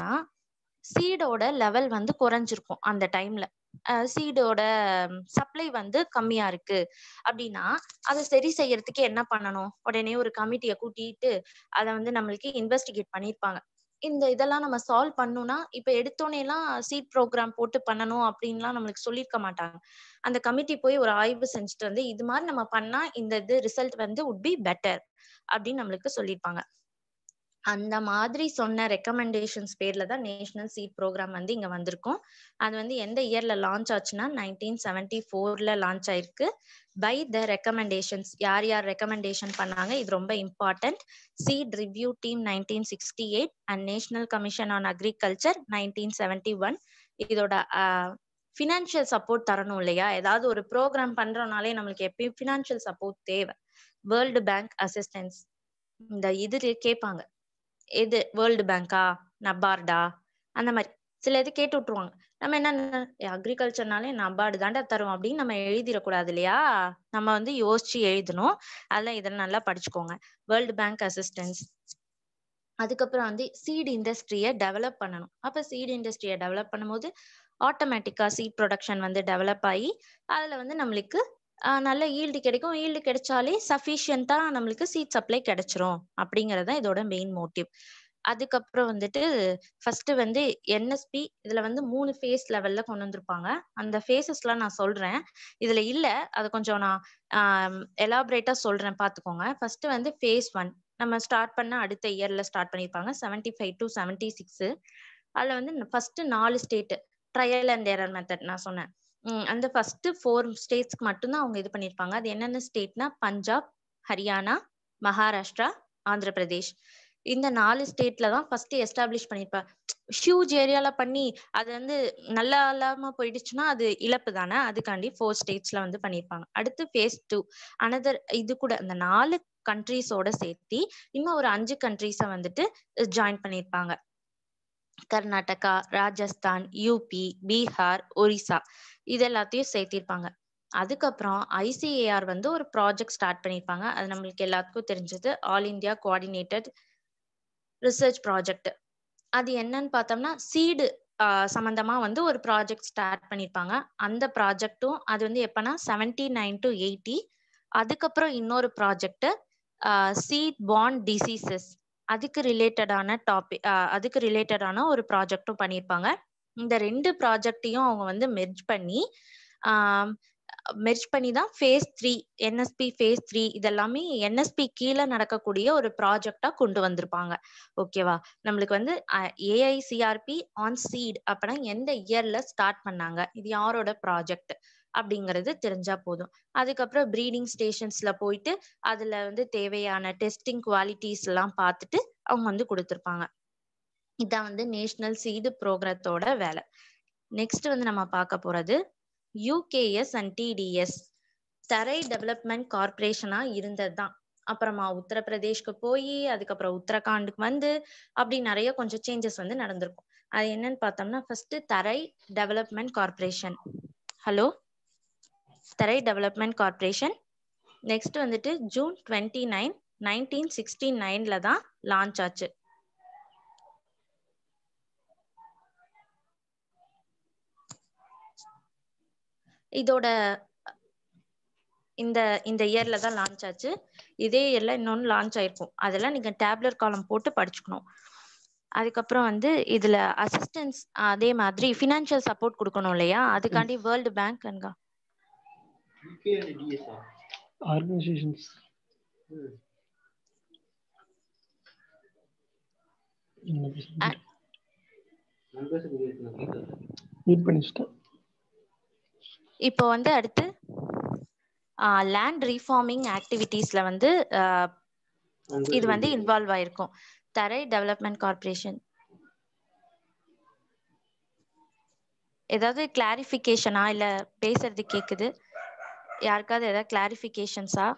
சீடோட லெவல் வந்து குறைஞ்சிருக்கும் அந்த டைம்ல சீடோட சப்ளை வந்து கம்மியா இருக்கு அப்படின்னா அதை சரி செய்யறதுக்கு என்ன பண்ணணும் உடனே ஒரு கமிட்டியை கூட்டிட்டு அதை வந்து நம்மளுக்கு இன்வெஸ்டிகேட் பண்ணிருப்பாங்க இந்த இதெல்லாம் நம்ம சால்வ் பண்ணணும்னா இப்ப எடுத்தோன்னே எல்லாம் சீட் ப்ரோக்ராம் போட்டு பண்ணணும் அப்படின்லாம் நம்மளுக்கு சொல்லியிருக்க மாட்டாங்க அந்த கமிட்டி போய் ஒரு ஆய்வு செஞ்சுட்டு வந்து இது மாதிரி நம்ம பண்ணா இந்த இது ரிசல்ட் வந்து உட் பி பெட்டர் அப்படின்னு நம்மளுக்கு சொல்லியிருப்பாங்க அந்த மாதிரி சொன்ன ரெக்கமெண்டேஷன்ஸ் பேர்ல தான் நேஷனல் சீட் ப்ரோக்ராம் வந்து இங்க வந்திருக்கும் அது வந்து எந்த இயர்ல லான்ச் ஆச்சுன்னா நைன்டீன் செவன்டி ஃபோர்ல லான்ச் ஆயிருக்கு பை த ரெக்கமெண்டேஷன்ஸ் யார் யார் ரெக்கமெண்டேஷன் பண்ணாங்க இது ரொம்ப important seed review team nineteen sixty eight and national commission on agriculture nineteen seventy one இதோட ஃபினான்ஷியல் சப்போர்ட் தரணும் இல்லையா ஏதாவது ஒரு ப்ரோக்ராம் பண்றோம்னாலே நம்மளுக்கு எப்பயும் ஃபினான்ஷியல் சப்போர்ட் தேவை வேர்ல்டு பேங்க் அசிஸ்டன்ஸ் இந்த இது கேட்பாங்க எது வேர்ல்டு பேங்கா நபார்டா அந்த மாதிரி சில இது கேட்டு விட்டுருவாங்க நம்ம என்ன அக்ரிகல்ச்சர்னாலே நபார்டு தாண்டா தரும் அப்படின்னு நம்ம எழுதிடக்கூடாது இல்லையா நம்ம வந்து யோசிச்சு எழுதணும் அதெல்லாம் இதெல்லாம் நல்லா படிச்சுக்கோங்க வேர்ல்டு பேங்க் அசிஸ்டன்ஸ் அதுக்கப்புறம் வந்து சீட் இண்டஸ்ட்ரியை டெவலப் பண்ணணும் அப்ப சீட் இண்டஸ்ட்ரியை டெவலப் பண்ணும்போது ஆட்டோமேட்டிக்கா சீட் ப்ரொடக்ஷன் வந்து டெவலப் ஆகி அதுல வந்து நம்மளுக்கு நல்ல ஈல்டு கிடைக்கும் ஈல்டு கிடைச்சாலே சஃபிஷியண்டா நம்மளுக்கு சீட் சப்ளை கிடைச்சிரும் அப்படிங்கறது தான் இதோட மெயின் மோட்டிவ் அதுக்கப்புறம் வந்துட்டு ஃபர்ஸ்ட் வந்து என்எஸ்பி இதுல வந்து மூணு ஃபேஸ் லெவல்ல கொண்டு வந்திருப்பாங்க அந்த ஃபேஸஸ்லாம் நான் சொல்றேன் இதுல இல்ல அது கொஞ்சம் நான் எலாபரேட்டா சொல்றேன் பாத்துக்கோங்க ஃபர்ஸ்ட் வந்து ஃபேஸ் ஒன் நம்ம ஸ்டார்ட் பண்ண அடுத்த இயர்ல ஸ்டார்ட் பண்ணிருப்பாங்க seventy five to seventy six அதுல வந்து ஃபர்ஸ்ட் நாலு state trial and error method நான் சொன்னேன் அந்த ஃபர்ஸ்ட் ஃபோர் ஸ்டேட்ஸ்க்கு மட்டும்தான் அவங்க இது பண்ணிருப்பாங்க அது என்னென்ன ஸ்டேட்னா பஞ்சாப் ஹரியானா மகாராஷ்டிரா ஆந்திர பிரதேஷ் இந்த நாலு ஸ்டேட்ல தான் ஃபர்ஸ்ட் எஸ்டாப்ளிஷ் பண்ணிருப்பாங்க ஹியூஜ் ஏரியால பண்ணி அது வந்து நல்லா இல்லாம போயிடுச்சுன்னா அது இழப்பு தானே அதுக்காண்டி ஃபோர் ஸ்டேட்ஸ்ல வந்து பண்ணிருப்பாங்க அடுத்து ஃபேஸ் டூ அனதர் இது கூட அந்த நாலு கண்ட்ரீஸோட சேர்த்தி இன்னும் ஒரு அஞ்சு கண்ட்ரீஸை வந்துட்டு ஜாயின் பண்ணிருப்பாங்க கர்நாடகா ராஜஸ்தான் யூபி பீகார் ஒரிசா இது எல்லாத்தையும் சேர்த்திருப்பாங்க அதுக்கப்புறம் ஐசிஏஆர் வந்து ஒரு ப்ராஜெக்ட் ஸ்டார்ட் பண்ணியிருப்பாங்க அது நம்மளுக்கு எல்லாத்துக்கும் தெரிஞ்சது all India coordinated research project அது என்னன்னு பார்த்தோம்னா சீடு சம்பந்தமா வந்து ஒரு ப்ராஜெக்ட் ஸ்டார்ட் பண்ணியிருப்பாங்க அந்த ப்ராஜெக்டும் அது வந்து எப்பனா செவன்டி நைன் டு எயிட்டி அதுக்கப்புறம் இன்னொரு ப்ராஜெக்ட் சீட் பாண்ட் டிசீசஸ் அதுக்கு ரிலேட்டடான டாபிக் அதுக்கு ரிலேட்டடான ஒரு ப்ராஜெக்டும் பண்ணியிருப்பாங்க இந்த ரெண்டு ப்ராஜெக்டையும் அவங்க வந்து மெர்ஜ் பண்ணி மெர்ஜ் பண்ணி தான் phase three NSP phase three இதெல்லாமே என்எஸ்பி கீழே நடக்கக்கூடிய ஒரு ப்ராஜெக்டா கொண்டு வந்திருப்பாங்க ஓகேவா நம்மளுக்கு வந்து ஏஐசிஆர்பி ஆன் சீட் அப்படின்னா எந்த இயர்ல ஸ்டார்ட் பண்ணாங்க இது யாரோட ப்ராஜெக்ட் அப்படிங்கிறது தெரிஞ்சா போதும் அதுக்கப்புறம் ப்ரீடிங் ஸ்டேஷன்ஸ்ல போயிட்டு அதுல வந்து தேவையான டெஸ்டிங் குவாலிட்டிஸ் எல்லாம் பார்த்துட்டு அவங்க வந்து கொடுத்துருப்பாங்க இதான் வந்து நேஷனல் சீடு ப்ரோக்ரத்தோட வேலை நெக்ஸ்ட் வந்து நம்ம பார்க்க போறது UKS and TDS Tarai development கார்பரேஷனா இருந்தது தான் அப்புறமா உத்தரப்பிரதேஷ்க்கு போய் அதுக்கப்புறம் உத்தரகாண்டுக்கு வந்து அப்படி நிறைய கொஞ்சம் சேஞ்சஸ் வந்து நடந்திருக்கும் அது என்னன்னு பார்த்தோம்னா first Tarai development corporation hello Tarai development corporation next வந்துட்டு June twenty nine nineteen sixty நைன்ல தான் லான்ச் ஆச்சு இதோட இந்த இந்த இயர்ல தான் லான்ச் ஆச்சு இதே இயர்ல இன்னொன்னு லான்ச் ஆயிருக்கும் அதெல்லாம் நீங்க டேப்லெட் காலம் போட்டு படிச்சுக்கணும் அதுக்கப்புறம் வந்து இதுல அசிஸ்டன்ஸ் அதே மாதிரி ஃபினான்ஷியல் சப்போர்ட் கொடுக்கணும் இல்லையா அதுக்காண்டி வேர்ல்டு பேங்க் அங்க ஆர்கனைசேஷன்ஸ் மீட் பண்ணிச்சிட்டேன் இப்போ வந்து அடுத்து லேண்ட் ரீஃபார்மிங் ஆக்டிவிட்டீஸ்ல வந்து ஆஹ், இது வந்து இன்வால்வ் ஆயிருக்கும் தரை டெவலப்மெண்ட் கார்பரேஷன் ஏதாவது கிளாரிஃபிகேஷனா இல்ல பேசுறது கேக்குது யாருக்காவது ஏதாவது கிளாரிஃபிகேஷன்ஸா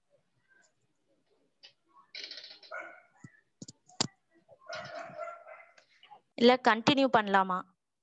இல்ல கண்டினியூ பண்ணலாமா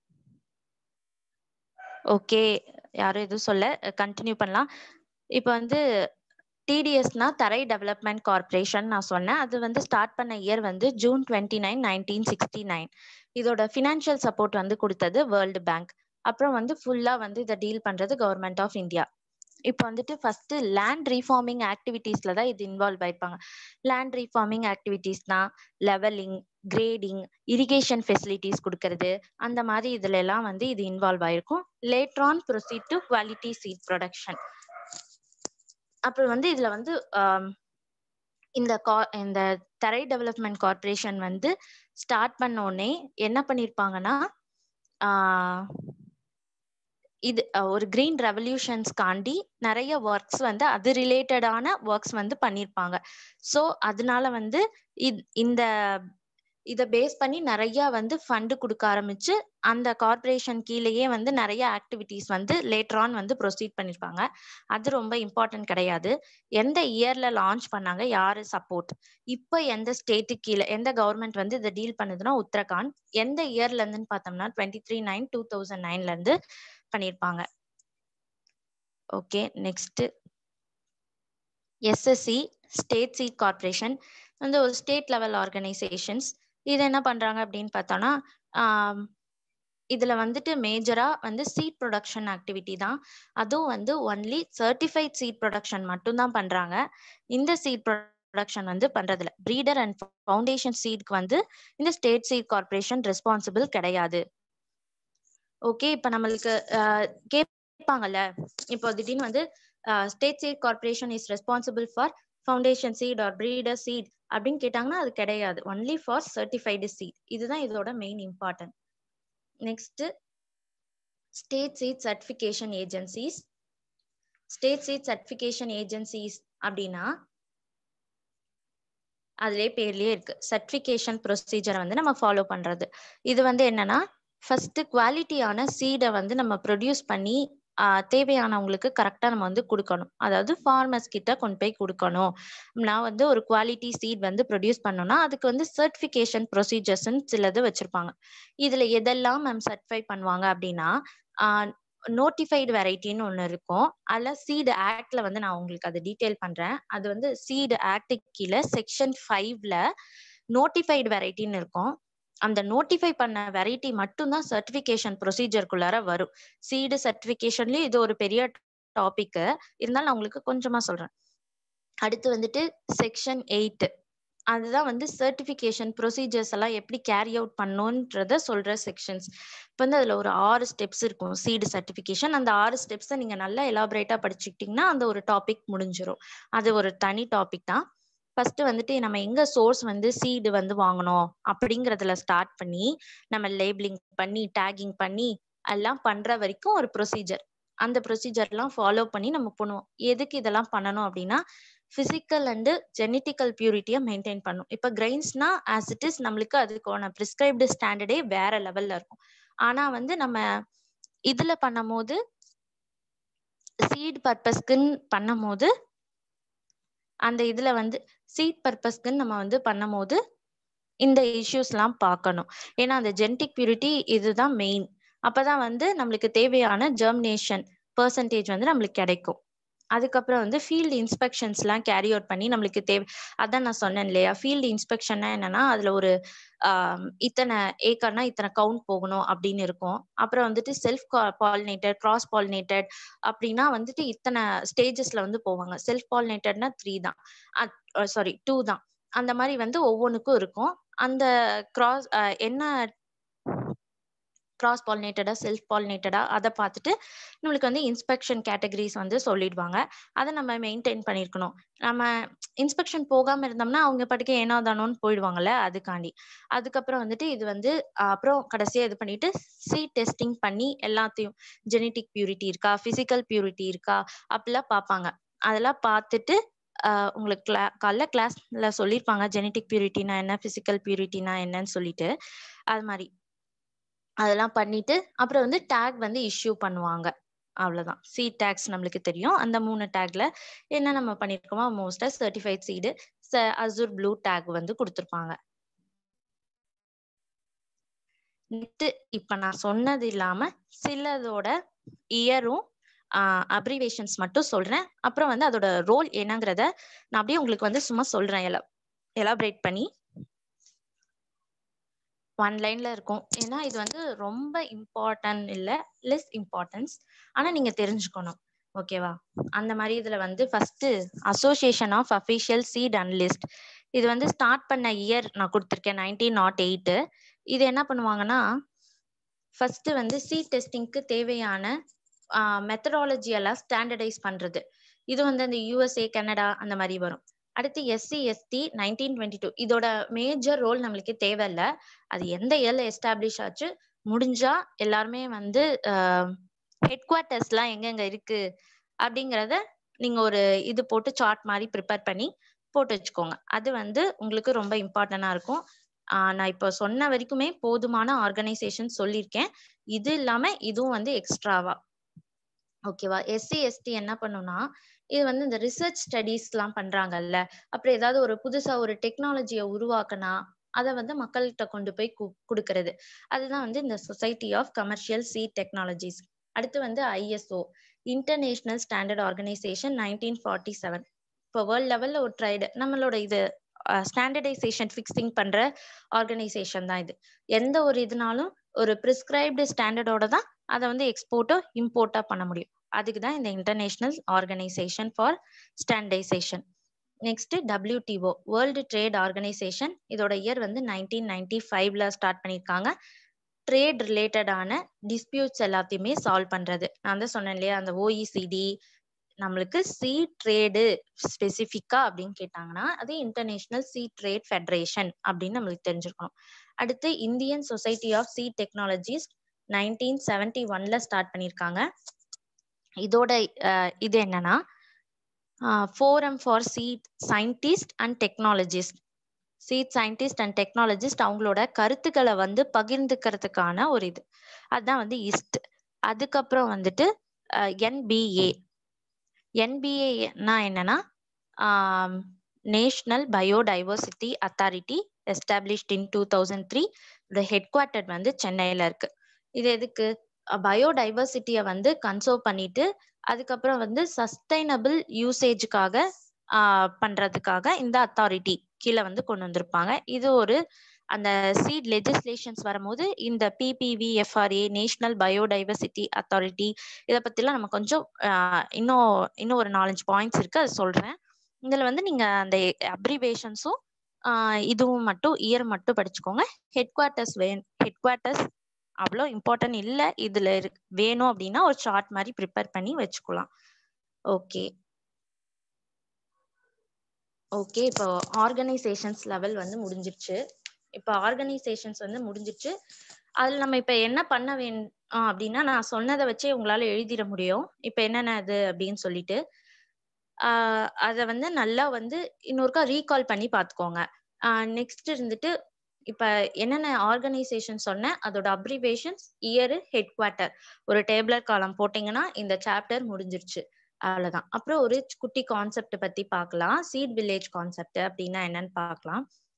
ஓகே யாரும் எதுவும் சொல்ல கண்டினியூ பண்ணலாம் இப்போ வந்து டிடிஎஸ்னா தரை டெவலப்மெண்ட் கார்பரேஷன் நான் சொன்னேன் அது வந்து ஸ்டார்ட் பண்ண இயர் வந்து June twenty nine nineteen sixty nine இதோட ஃபினான்ஷியல் சப்போர்ட் வந்து கொடுத்தது வேர்ல்டு பேங்க் அப்புறம் வந்து ஃபுல்லா வந்து இதை டீல் பண்றது கவர்மெண்ட் ஆஃப் இந்தியா இப்போ வந்துட்டு ஃபர்ஸ்ட் லேண்ட் ரீஃபார்மிங் ஆக்டிவிட்டீஸ்ல தான் இது இன்வால்வ் ஆயிருப்பாங்க லேண்ட் ரீஃபார்மிங் ஆக்டிவிட்டீஸ்னா லெவலிங் கிரேடிங் இரிகேஷன் ஃபெசிலிட்டிஸ் கொடுக்கறது அந்த மாதிரி இதுல எல்லாம் வந்து இது இன்வால்வ் ஆயிருக்கும் later on proceed to quality seed production அப்புறம் வந்து இதுல வந்து ஆம், இந்த கா- இந்த தரை டெவலப்மெண்ட் கார்பரேஷன் வந்து ஸ்டார்ட் பண்ண உடனே என்ன பண்ணிருப்பாங்கன்னா ஆஹ் இது அஹ், ஒரு கிரீன் ரெவல்யூஷன்ஸ்காண்டி நிறைய ஒர்க்ஸ் வந்து அது ரிலேட்டடான ஒர்க்ஸ் வந்து பண்ணியிருப்பாங்க ஸோ அதனால வந்து இத்- இந்த இத பேஸ் பண்ணி நிறைய வந்து ஃபண்ட் கொடுக்க ஆரம்பிச்சு அந்த கார்ப்பரேஷன் கீழேயே வந்து நிறைய ஆக்டிவிட்டீஸ் வந்து லேட்டர் ஆன் வந்து ப்ரொசீட் பண்ணிருப்பாங்க அது ரொம்ப இம்பார்ட்டன்ட் கிடையாது எந்த இயர்ல லான்ச் பண்ணாங்க யாரு சப்போர்ட் இப்போ எந்த ஸ்டேட்டுக்கு கீழே எந்த கவர்மெண்ட் வந்து இதை டீல் பண்ணுதுன்னா உத்தரகாண்ட் எந்த இயர்ல இருந்துன்னு பார்த்தோம்னா twenty three nine two thousand நைன்ல இருந்து பண்ணியிருப்பாங்க okay next SSC state seed corporation வந்து ஒரு ஸ்டேட் லெவல் ஆர்கனைசேஷன்ஸ் இது என்ன பண்றாங்க அப்படின்னு பார்த்தோம்னா ஆம், இதுல வந்துட்டு மேஜரா வந்து சீட் ப்ரொடக்ஷன் ஆக்டிவிட்டி தான் அதுவும் வந்து ஒன்லி சர்டிஃபைட் சீட் ப்ரொடக்ஷன் மட்டும்தான் பண்றாங்க இந்த சீட் ப்ரொடக்ஷன் வந்து பண்றதில்ல ப்ரீடர் அண்ட் ஃபவுண்டேஷன் சீட்க்கு வந்து இந்த ஸ்டேட் சீட் கார்ப்பரேஷன் ரெஸ்பான்சிபிள் கிடையாது ஓகே இப்ப நம்மளுக்கு ஆஹ், கேட்பாங்கல்ல இப்போ திடீர்னு வந்து state seed corporation is responsible for foundation seed or breeder seed அப்படின்னு கேட்டாங்கன்னா அது கிடையாது ஒன்லி ஃபார் சர்டிஃபைடு சீட் இதுதான் இதோட main important next state seed certification agencies state seed certification agencies அப்படின்னா அதுலயே பேர்லயே இருக்கு சர்டிஃபிகேஷன் ப்ரொசீஜரை வந்து நம்ம ஃபாலோ பண்றது இது வந்து என்னன்னா ஃபர்ஸ்ட் குவாலிட்டியான சீடை வந்து நம்ம ப்ரொடியூஸ் பண்ணி ஆஹ் தேவையானவங்களுக்கு கரெக்டா நம்ம வந்து கொடுக்கணும் அதாவது ஃபார்மர்ஸ் கிட்ட கொண்டு போய் கொடுக்கணும் நான் வந்து ஒரு குவாலிட்டி சீட் வந்து ப்ரொடியூஸ் பண்ணோம்னா அதுக்கு வந்து சர்டிஃபிகேஷன் ப்ரொசீஜர்ஸ்ன்னு சிலது வச்சிருப்பாங்க இதுல எதெல்லாம் மேம் சர்டிஃபை பண்ணுவாங்க அப்படின்னா நோட்டிஃபைடு வெரைட்டின்னு ஒன்று இருக்கும் அதில் சீடு ஆக்ட்ல வந்து நான் உங்களுக்கு அதை டீட்டெயில் பண்றேன் அது வந்து சீடு ஆக்ட் கீழே செக்ஷன் ஃபைவ்ல நோட்டிஃபைடு வெரைட்டின்னு இருக்கும் அந்த நோட்டிஃபை பண்ண வெரைட்டி மட்டும்தான் சர்டிஃபிகேஷன் ப்ரொசீஜருக்குள்ளார வரும் சீடு சர்டிஃபிகேஷன்லயும் இது ஒரு பெரிய டாபிக் இருந்தாலும் நான் உங்களுக்கு கொஞ்சமா சொல்றேன் அடுத்து வந்துட்டு செக்ஷன் எயிட் அதுதான் வந்து சர்டிஃபிகேஷன் ப்ரொசீஜர்ஸ் எல்லாம் எப்படி கேரி அவுட் பண்ணுன்றத சொல்ற செக்ஷன்ஸ் இப்போ வந்து அதுல ஒரு ஆறு ஸ்டெப்ஸ் இருக்கும் சீடு சர்டிஃபிகேஷன் அந்த ஆறு ஸ்டெப்ஸை நீங்க நல்லா எலாபரேட்டா படிச்சுக்கிட்டீங்கன்னா அந்த ஒரு டாபிக் முடிஞ்சிரும் அது ஒரு தனி டாபிக் தான் ஃபர்ஸ்ட் வந்துட்டு நம்ம எங்க சோர்ஸ் வந்து சீடு வந்து வாங்கணும் அப்படிங்கறதுல ஸ்டார்ட் பண்ணி நம்ம லேபிளிங் பண்ணி டேகிங் பண்ணி எல்லாம் பண்ற வரைக்கும் ஒரு ப்ரொசீஜர் அந்த ப்ரொசீஜர்லாம் ஃபாலோ பண்ணி நம்ம பண்ணுவோம் எதுக்கு இதெல்லாம் பண்ணணும் அப்படின்னா பிசிக்கல் அண்டு ஜெனட்டிக்கல் பியூரிட்டியை மெயின்டைன் பண்ணும் இப்போ கிரெயின்ஸ்னா ஆஸ் இட் இஸ் நம்மளுக்கு அதுக்கான ப்ரிஸ்கிரைப்டு ஸ்டாண்டர்டே வேற லெவல்ல இருக்கும் ஆனா வந்து நம்ம இதுல பண்ணும்போது சீட் பர்பஸ்க்குன்னு பண்ணும்போது அந்த இதுல வந்து சீட் பர்பஸ்க்குன்னு நம்ம வந்து பண்ணும்போது இந்த இஷ்யூஸ்லாம் பார்க்கணும் ஏன்னா அந்த ஜெனட்டிக் பியூரிட்டி இதுதான் மெயின் அப்பதான் வந்து நம்மளுக்கு தேவையான ஜெர்மினேஷன் பர்சன்டேஜ் வந்து நம்மளுக்கு கிடைக்கும் அதுக்கப்புறம் வந்து ஃபீல்டு இன்ஸ்பெக்ஷன்ஸ்லாம் கேரி அவுட் பண்ணி நம்மளுக்கு தேவை அதான் நான் சொன்னேன் இல்லையா ஃபீல்டு இன்ஸ்பெக்ஷன்னா என்னன்னா அதுல ஒரு ஆஹ் இத்தனை ஏக்கர்னா இத்தனை கவுண்ட் போகணும் அப்படின்னு இருக்கும் அப்புறம் வந்துட்டு செல்ஃப் பாலினேட்டட் கிராஸ் பாலினேட்டட் அப்படின்னா வந்துட்டு இத்தனை ஸ்டேஜஸ்ல வந்து போவாங்க செல்ஃப் பாலினேட்டட்னா த்ரீ தான் சாரி டூ தான் அந்த மாதிரி வந்து ஒவ்வொன்றுக்கும் இருக்கும் அந்த கிராஸ் என்ன கிராஸ் பாலினேட்டடா செல்ஃப் பாலினேட்டடா அதை பார்த்துட்டு நம்மளுக்கு வந்து இன்ஸ்பெக்ஷன் கேட்டகரிஸ் வந்து சொல்லிடுவாங்க அதை நம்ம மெயின்டைன் பண்ணியிருக்கணும் நம்ம இன்ஸ்பெக்ஷன் போகாம இருந்தோம்னா அவங்க பாட்டுக்கு ஏனோ தானோன்னு போயிடுவாங்கல்ல அதுக்காண்டி அதுக்கப்புறம் வந்துட்டு இது வந்து அப்புறம் கடைசியா இது பண்ணிட்டு சி டெஸ்டிங் பண்ணி எல்லாத்தையும் ஜெனட்டிக் பியூரிட்டி இருக்கா பிசிக்கல் பியூரிட்டி இருக்கா அப்படிலாம் பார்ப்பாங்க அதெல்லாம் பார்த்துட்டு உங்களுக்கு கிளா காலைல கிளாஸ்ல சொல்லியிருப்பாங்க ஜெனட்டிக் பியூரிட்டினா என்ன பிசிக்கல் பியூரிட்டினா என்னன்னு சொல்லிட்டு அது மாதிரி அதெல்லாம் பண்ணிட்டு அப்புறம் வந்து டேக் வந்து இஷ்யூ பண்ணுவாங்க அவ்வளவுதான் சீட் டேக்ஸ் நம்மளுக்கு தெரியும் அந்த மூணு டேக்ல என்ன நம்ம பண்ணிருக்கோமோ மோஸ்டா certified seed azure blue tag வந்து கொடுத்துருப்பாங்க நெக்ஸ்ட் இப்ப நான் சொன்னது இல்லாம சிலதோட இயரும் அப்ரிவேஷன்ஸ் மட்டும் சொல்றேன் அப்புறம் வந்து அதோட ரோல் என்னங்கிறத நான் அப்படியே உங்களுக்கு வந்து சும்மா சொல்றேன் எலா எலாபரேட் பண்ணி ஒன் லைன்ல இருக்கும் ஏன்னா இது வந்து ரொம்ப இம்பார்ட்டன்ட் இல்ல லெஸ் இம்பார்ட்டன்ஸ் ஆனா நீங்க தெரிஞ்சுக்கணும் ஓகேவா அந்த மாதிரி இதுல வந்து first association of official seed analyst இது வந்து ஸ்டார்ட் பண்ண இயர் நான் கொடுத்துருக்கேன் நைன்டீன் நாட் எயிட் இது என்ன பண்ணுவாங்கன்னா ஃபர்ஸ்ட் வந்து சீட் டெஸ்டிங்க்கு தேவையான மெத்தடாலஜி எல்லாம் ஸ்டாண்டர்டைஸ் பண்றது இது வந்து அந்த யூஎஸ்ஏ கனடா அந்த மாதிரி வரும் அடுத்து SC ST nineteen twenty two இதோட மேஜர் ரோல் நம்மளுக்கு தேவையில்ல அது எந்த இயர்ல எஸ்டாப்ளிஷ் ஆச்சு முடிஞ்சா எல்லாருமே வந்து ஹெட் குவார்ட்டர்ஸ்லாம் எங்கெங்க இருக்கு அப்படிங்கிறத நீங்க ஒரு இது போட்டு சார்ட் மாதிரி ப்ரிப்பேர் பண்ணி போட்டு வச்சுக்கோங்க அது வந்து உங்களுக்கு ரொம்ப இம்பார்ட்டண்டா இருக்கும் நான் இப்போ சொன்ன வரைக்குமே போதுமான ஆர்கனைசேஷன் சொல்லியிருக்கேன் இது இல்லாம இதுவும் வந்து எக்ஸ்ட்ராவா ஓகேவா எஸ்சி எஸ்டி என்ன பண்ணும்னா இது வந்து இந்த ரிசர்ச் ஸ்டடீஸ் எல்லாம் பண்றாங்கல்ல அப்புறம் ஏதாவது ஒரு புதுசா ஒரு டெக்னாலஜியை உருவாக்கினா அதை வந்து மக்கள்கிட்ட கொண்டு போய் கொடுக்கறது அதுதான் வந்து இந்த society of commercial seed technologies அடுத்து வந்து ISO international standard organisation nineteen forty seven இப்போ வேர்ல்ட் லெவல்ல ஒரு ட்ரைடு நம்மளோட இது ஸ்டாண்டர்டைசேஷன் ஃபிக்ஸிங் பண்ற ஆர்கனைசேஷன் தான் இது எந்த ஒரு இதுனாலும் ஒரு ப்ரிஸ்கிரைப்டு ஸ்டாண்டர்டோட தான் அதை வந்து எக்ஸ்போர்ட்டோ இம்போர்ட்டா பண்ண முடியும் அதுக்கு தான் இந்த international organisation for standardisation next WTO world trade organisation இதோட இயர் வந்து நைன்டீன் நைன்டி ஃபைவ்ல ஸ்டார்ட் பண்ணியிருக்காங்க ட்ரேட் ரிலேட்டடான டிஸ்பியூட்ஸ் எல்லாத்தையுமே சால்வ் பண்றது நான் தான் சொன்னேன் இல்லையா அந்த ஓஇசிடி நம்மளுக்கு சி ட்ரேடு ஸ்பெசிஃபிக்கா அப்படின்னு கேட்டாங்கன்னா அது இன்டர்நேஷனல் சி ட்ரேட் ஃபெடரேஷன் அப்படின்னு நம்மளுக்கு தெரிஞ்சிருக்கணும் அடுத்து Indian society of seed technologies nineteen seventy ஒன்ல ஸ்டார்ட் பண்ணியிருக்காங்க இதோட இது என்னன்னா forum for seed scientist and technologist seed scientist and technologist அவங்களோட கருத்துக்களை வந்து பகிர்ந்துக்கிறதுக்கான ஒரு இது அதுதான் வந்து இஸ்ட் அதுக்கப்புறம் வந்துட்டு என்பிஏ என்பிஏனா என்னன்னா national biodiversity authority established in two thousand three head quarter வந்து சென்னையில இருக்கு இது எதுக்கு பயோடைவர்சிட்டியை வந்து கன்சர்வ் பண்ணிட்டு அதுக்கப்புறம் வந்து சஸ்டைனபிள் யூசேஜுக்காக பண்றதுக்காக இந்த அத்தாரிட்டி கீழே வந்து கொண்டு வந்திருப்பாங்க இது ஒரு அந்த சீட் லெஜிஸ்லேஷன்ஸ் வரும்போது இந்த PPV FRA national biodiversity authority இதை பத்திலாம் நம்ம கொஞ்சம் இன்னும் இன்னும் ஒரு நாலஞ்சு பாயிண்ட்ஸ் இருக்கு அது சொல்றேன் இதுல வந்து நீங்க அந்த அப்ரிவேஷன்ஸும் இதுவும் மட்டும் இயர் மட்டும் படிச்சுக்கோங்க ஹெட் குவார்ட்டர்ஸ் வே ஹெட் குவார்ட்டர்ஸ் அவ்வளோ இம்பார்ட்டன்ட் இல்லை இதுல வேணும் அப்படின்னா ஒரு சார்ட் மாதிரி ப்ரிப்பேர் பண்ணி வச்சுக்கலாம் ஓகே ஓகே இப்போ ஆர்கனைசேஷன்ஸ் லெவல் வந்து முடிஞ்சிருச்சு இப்போ ஆர்கனைசேஷன்ஸ் வந்து முடிஞ்சிருச்சு அதில் நம்ம இப்போ என்ன பண்ண வேணும் அப்படின்னா நான் சொன்னதை வச்சே உங்களால எழுதிட முடியும் இப்போ என்னென்ன அது அப்படின்னு சொல்லிட்டு அதை வந்து நல்லா வந்து இன்னொருக்கா ரீகால் பண்ணி பார்த்துக்கோங்க நெக்ஸ்ட் இருந்துட்டு இப்ப என்னென்ன ஆர்கனைசேஷன் சொன்னேன் அதோட அப்ரிவேஷன்ஸ் இயரு ஹெட் குவார்ட்டர் ஒரு டேபிளர் காலம் போட்டீங்கன்னா இந்த சாப்டர் முடிஞ்சிருச்சு அவ்வளவுதான் அப்புறம் ஒரு குட்டி கான்செப்ட் பத்தி பார்க்கலாம் சீட் வில்லேஜ் கான்செப்ட் அப்படின்னா என்னன்னு பார்க்கலாம்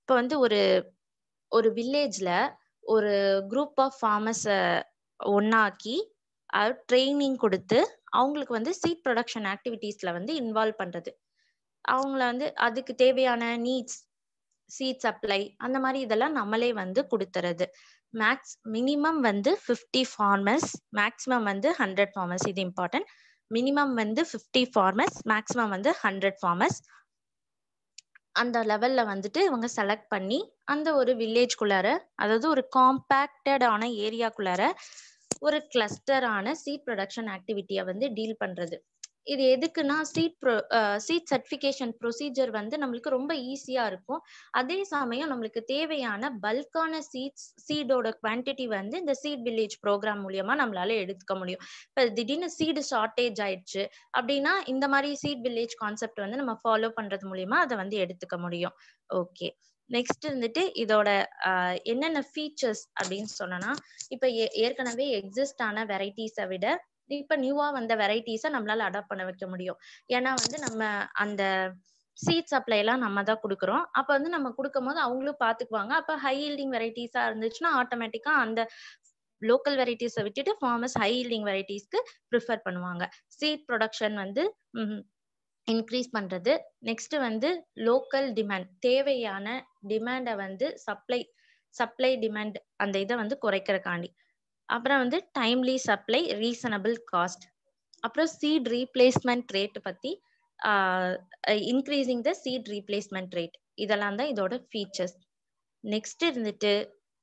இப்போ வந்து ஒரு ஒரு வில்லேஜ்ல ஒரு குரூப் ஆஃப் ஃபார்மர்ஸை ஒன்னாக்கி ட்ரைனிங் கொடுத்து அவங்களுக்கு வந்து சீட் ப்ரொடக்ஷன் ஆக்டிவிட்டீஸ்ல வந்து இன்வால்வ் பண்றது அவங்கள வந்து அதுக்கு தேவையான நீட்ஸ் சீட் சப்ளை அந்த மாதிரி இதெல்லாம் நம்மளே வந்து கொடுத்துறது மேக்ஸ் மினிமம் வந்து ஃபிஃப்டி ஃபார்மர்ஸ் மேக்ஸிமம் வந்து ஹண்ட்ரட் ஃபார்மர்ஸ் இது இம்பார்ட்டன்ட் மினிமம் வந்து ஃபிஃப்டி ஃபார்மர்ஸ் மேக்ஸிமம் வந்து ஹண்ட்ரட் ஃபார்மர்ஸ் அந்த லெவல்ல வந்துட்டு இவங்க செலக்ட் பண்ணி அந்த ஒரு வில்லேஜ்குள்ளார அதாவது ஒரு காம்பேக்டடான ஏரியாக்குள்ளார ஒரு கிளஸ்டரான சீட் ப்ரொடக்ஷன் ஆக்டிவிட்டியை வந்து டீல் பண்றது இது எதுக்குன்னா seed pro seed certification procedure வந்து நம்மளுக்கு ரொம்ப ஈஸியா இருக்கும் அதே சமயம் நம்மளுக்கு தேவையான பல்கான சீட்ஸ் சீடோட குவான்டிட்டி வந்து இந்த சீட் வில்லேஜ் ப்ரோக்ராம் மூலியமா நம்மளால எடுத்துக்க முடியும் இப்போ திடீர்னு சீடு ஷார்ட்டேஜ் ஆயிடுச்சு அப்படின்னா இந்த மாதிரி சீட் வில்லேஜ் கான்செப்ட் வந்து நம்ம ஃபாலோ பண்றது மூலியமா அதை வந்து எடுத்துக்க முடியும் ஓகே நெக்ஸ்ட் வந்துட்டு இதோட என்னென்ன ஃபீச்சர்ஸ் அப்படின்னு சொன்னோம்னா இப்போ ஏற்கனவே எக்ஸிஸ்ட் ஆன வெரைட்டிஸை விட இப்ப நியூவா வந்த வெரைட்டிஸை நம்மளால அடாப்ட் பண்ண வைக்க முடியும் ஏன்னா வந்து நம்ம அந்த சீட் சப்ளை எல்லாம் நம்ம தான் கொடுக்குறோம் அப்ப வந்து நம்ம கொடுக்கும் போது அவங்களும் பாத்துக்குவாங்க அப்ப ஹை ஹீல்டிங் வெரைட்டிஸா இருந்துச்சுன்னா ஆட்டோமேட்டிக்கா அந்த லோக்கல் வெரைட்டிஸை விட்டுட்டு ஃபார்மர்ஸ் ஹை ஹீல்டிங் வெரைட்டிஸ்க்கு ப்ரிஃபர் பண்ணுவாங்க சீட் ப்ரொடக்ஷன் வந்து இன்க்ரீஸ் பண்றது நெக்ஸ்ட் வந்து லோக்கல் டிமாண்ட் தேவையான டிமாண்டை வந்து சப்ளை சப்ளை டிமாண்ட் அந்த இதை வந்து குறைக்கிறக்காண்டி அப்புறம் வந்து டைம்லி சப்ளை ரீசனபிள் காஸ்ட் அப்புறம் சீட் ரீப்ளேஸ்மெண்ட் ரேட் பத்தி increasing the seed replacement rate இதெல்லாம் தான் இதோட ஃபீச்சர்ஸ் நெக்ஸ்ட் இருந்துட்டு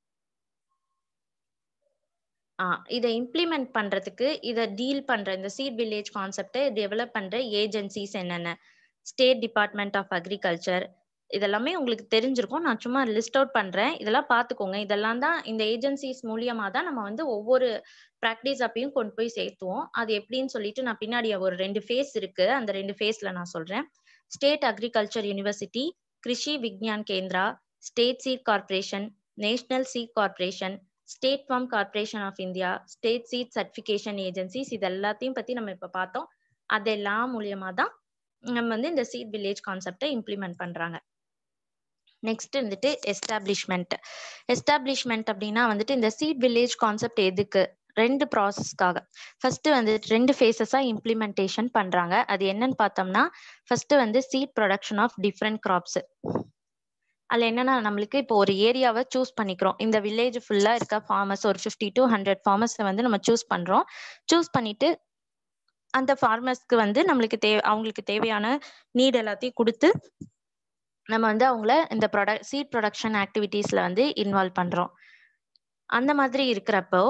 இதை இம்ப்ளிமெண்ட் பண்றதுக்கு இதை டீல் பண்ற இந்த சீட் வில்லேஜ் கான்செப்டை டெவலப் பண்ற ஏஜென்சிஸ் என்னென்ன ஸ்டேட் டிபார்ட்மெண்ட் ஆஃப் அக்ரிகல்ச்சர் இதெல்லாமே உங்களுக்கு தெரிஞ்சிருக்கும் நான் சும்மா லிஸ்ட் அவுட் பண்றேன் இதெல்லாம் பாத்துக்கோங்க இதெல்லாம் தான் இந்த ஏஜென்சிஸ் மூலியமா தான் நம்ம வந்து ஒவ்வொரு ப்ராக்டிஸ் அப்பையும் கொண்டு போய் சேர்த்துவோம் அது எப்படின்னு சொல்லிட்டு நான் பின்னாடி ஒரு ரெண்டு ஃபேஸ் இருக்கு அந்த ரெண்டு ஃபேஸ்ல நான் சொல்றேன் state agriculture university Krishi Vigyan Kendra state seed corporation national seed corporation state farm corporation of India state seed certification agencies இது எல்லாத்தையும் பத்தி நம்ம இப்ப பார்த்தோம் அதெல்லாம் மூலியமா தான் நம்ம வந்து இந்த சீட் வில்லேஜ் கான்செப்டை இம்ப்ளிமெண்ட் பண்றாங்க நெக்ஸ்ட் வந்துட்டு எஸ்டாப்ளிஷ்மெண்ட் எஸ்டாப்ளிஷ்மெண்ட் அப்படின்னா வந்துட்டு இந்த சீட் வில்லேஜ் கான்செப்ட் எதுக்கு ரெண்டு ப்ராசஸ்க்காக ஃபர்ஸ்ட் வந்து ரெண்டு ஃபேஸஸா இம்ப்ளிமெண்டேஷன் பண்றாங்க அது என்னன்னு பார்த்தோம்னா ஃபர்ஸ்ட் வந்து seed production of different crops அதுல என்னன்னா நம்மளுக்கு இப்போ ஒரு ஏரியாவை சூஸ் பண்ணிக்கிறோம் இந்த வில்லேஜ் ஃபுல்லா இருக்க ஃபார்மர்ஸ் ஒரு ஃபிஃப்டி டு ஹண்ட்ரட் ஃபார்மர்ஸ் வந்து நம்ம சூஸ் பண்றோம் சூஸ் பண்ணிட்டு அந்த ஃபார்மர்ஸ்க்கு வந்து நம்மளுக்கு தே அவங்களுக்கு தேவையான நீட் எல்லாத்தையும் கொடுத்து நம்ம வந்து அவங்கள இந்த ப்ரொடக்ட் சீட் ப்ரொடக்ஷன் ஆக்டிவிட்டீஸ்ல வந்து இன்வால்வ் பண்றோம் அந்த மாதிரி இருக்கிறப்போ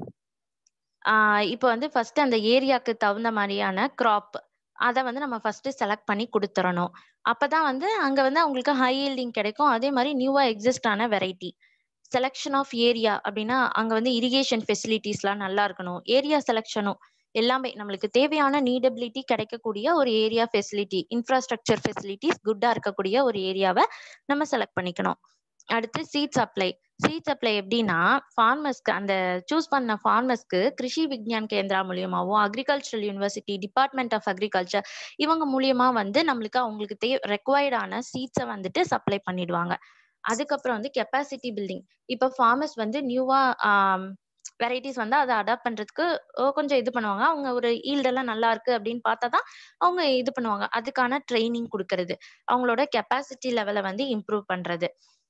ஆஹ் இப்போ வந்து ஃபர்ஸ்ட் அந்த ஏரியாக்கு தகுந்த மாதிரியான கிராப் அதை வந்து நம்ம ஃபர்ஸ்ட் செலக்ட் பண்ணி கொடுத்துறணும் அப்பதான் வந்து அங்க வந்து அவங்களுக்கு ஹை ஈல்டிங் கிடைக்கும் அதே மாதிரி நியூவா எக்ஸிஸ்ட் ஆன வெரைட்டி செலெக்ஷன் ஆஃப் ஏரியா அப்படின்னா அங்க வந்து இரிகேஷன் ஃபெசிலிட்டிஸ்லாம் நல்லா இருக்கணும் ஏரியா செலெக்ஷனும் எல்லாமே நம்மளுக்கு தேவையான நீடபிலிட்டி கிடைக்கக்கூடிய ஒரு ஏரியா ஃபெசிலிட்டி இன்ஃப்ராஸ்ட்ரக்சர் ஃபெசிலிட்டிஸ் குட்டா இருக்கக்கூடிய ஒரு ஏரியாவை நம்ம செலக்ட் பண்ணிக்கணும் அடுத்து சீட் சப்ளை சீட் சப்ளை எப்படின்னா ஃபார்மர்ஸ்க்கு அந்த சூஸ் பண்ண ஃபார்மர்ஸ்க்கு கிருஷி விக்ஞான் கேந்திரா மூலியமாவும் agricultural university department of agriculture இவங்க மூலியமா வந்து நம்மளுக்கு அவங்களுக்கு தே ரெக்வயர்டான சீட்ஸை வந்துட்டு சப்ளை பண்ணிடுவாங்க அதுக்கப்புறம் வந்து கெப்பாசிட்டி பில்டிங் இப்போ ஃபார்மர்ஸ் வந்து நியூவா வெரைட்டிஸ் வந்து அதை அடாப்ட் பண்றதுக்கு கொஞ்சம் இது பண்ணுவாங்க அவங்க ஒரு ஈல்ட் எல்லாம் நல்லா இருக்கு அப்படின்னு பார்த்தா தான் அவங்க இது பண்ணுவாங்க அதுக்கான ட்ரைனிங் கொடுக்கறது அவங்களோட கெப்பாசிட்டி லெவலை வந்து இம்ப்ரூவ் பண்றது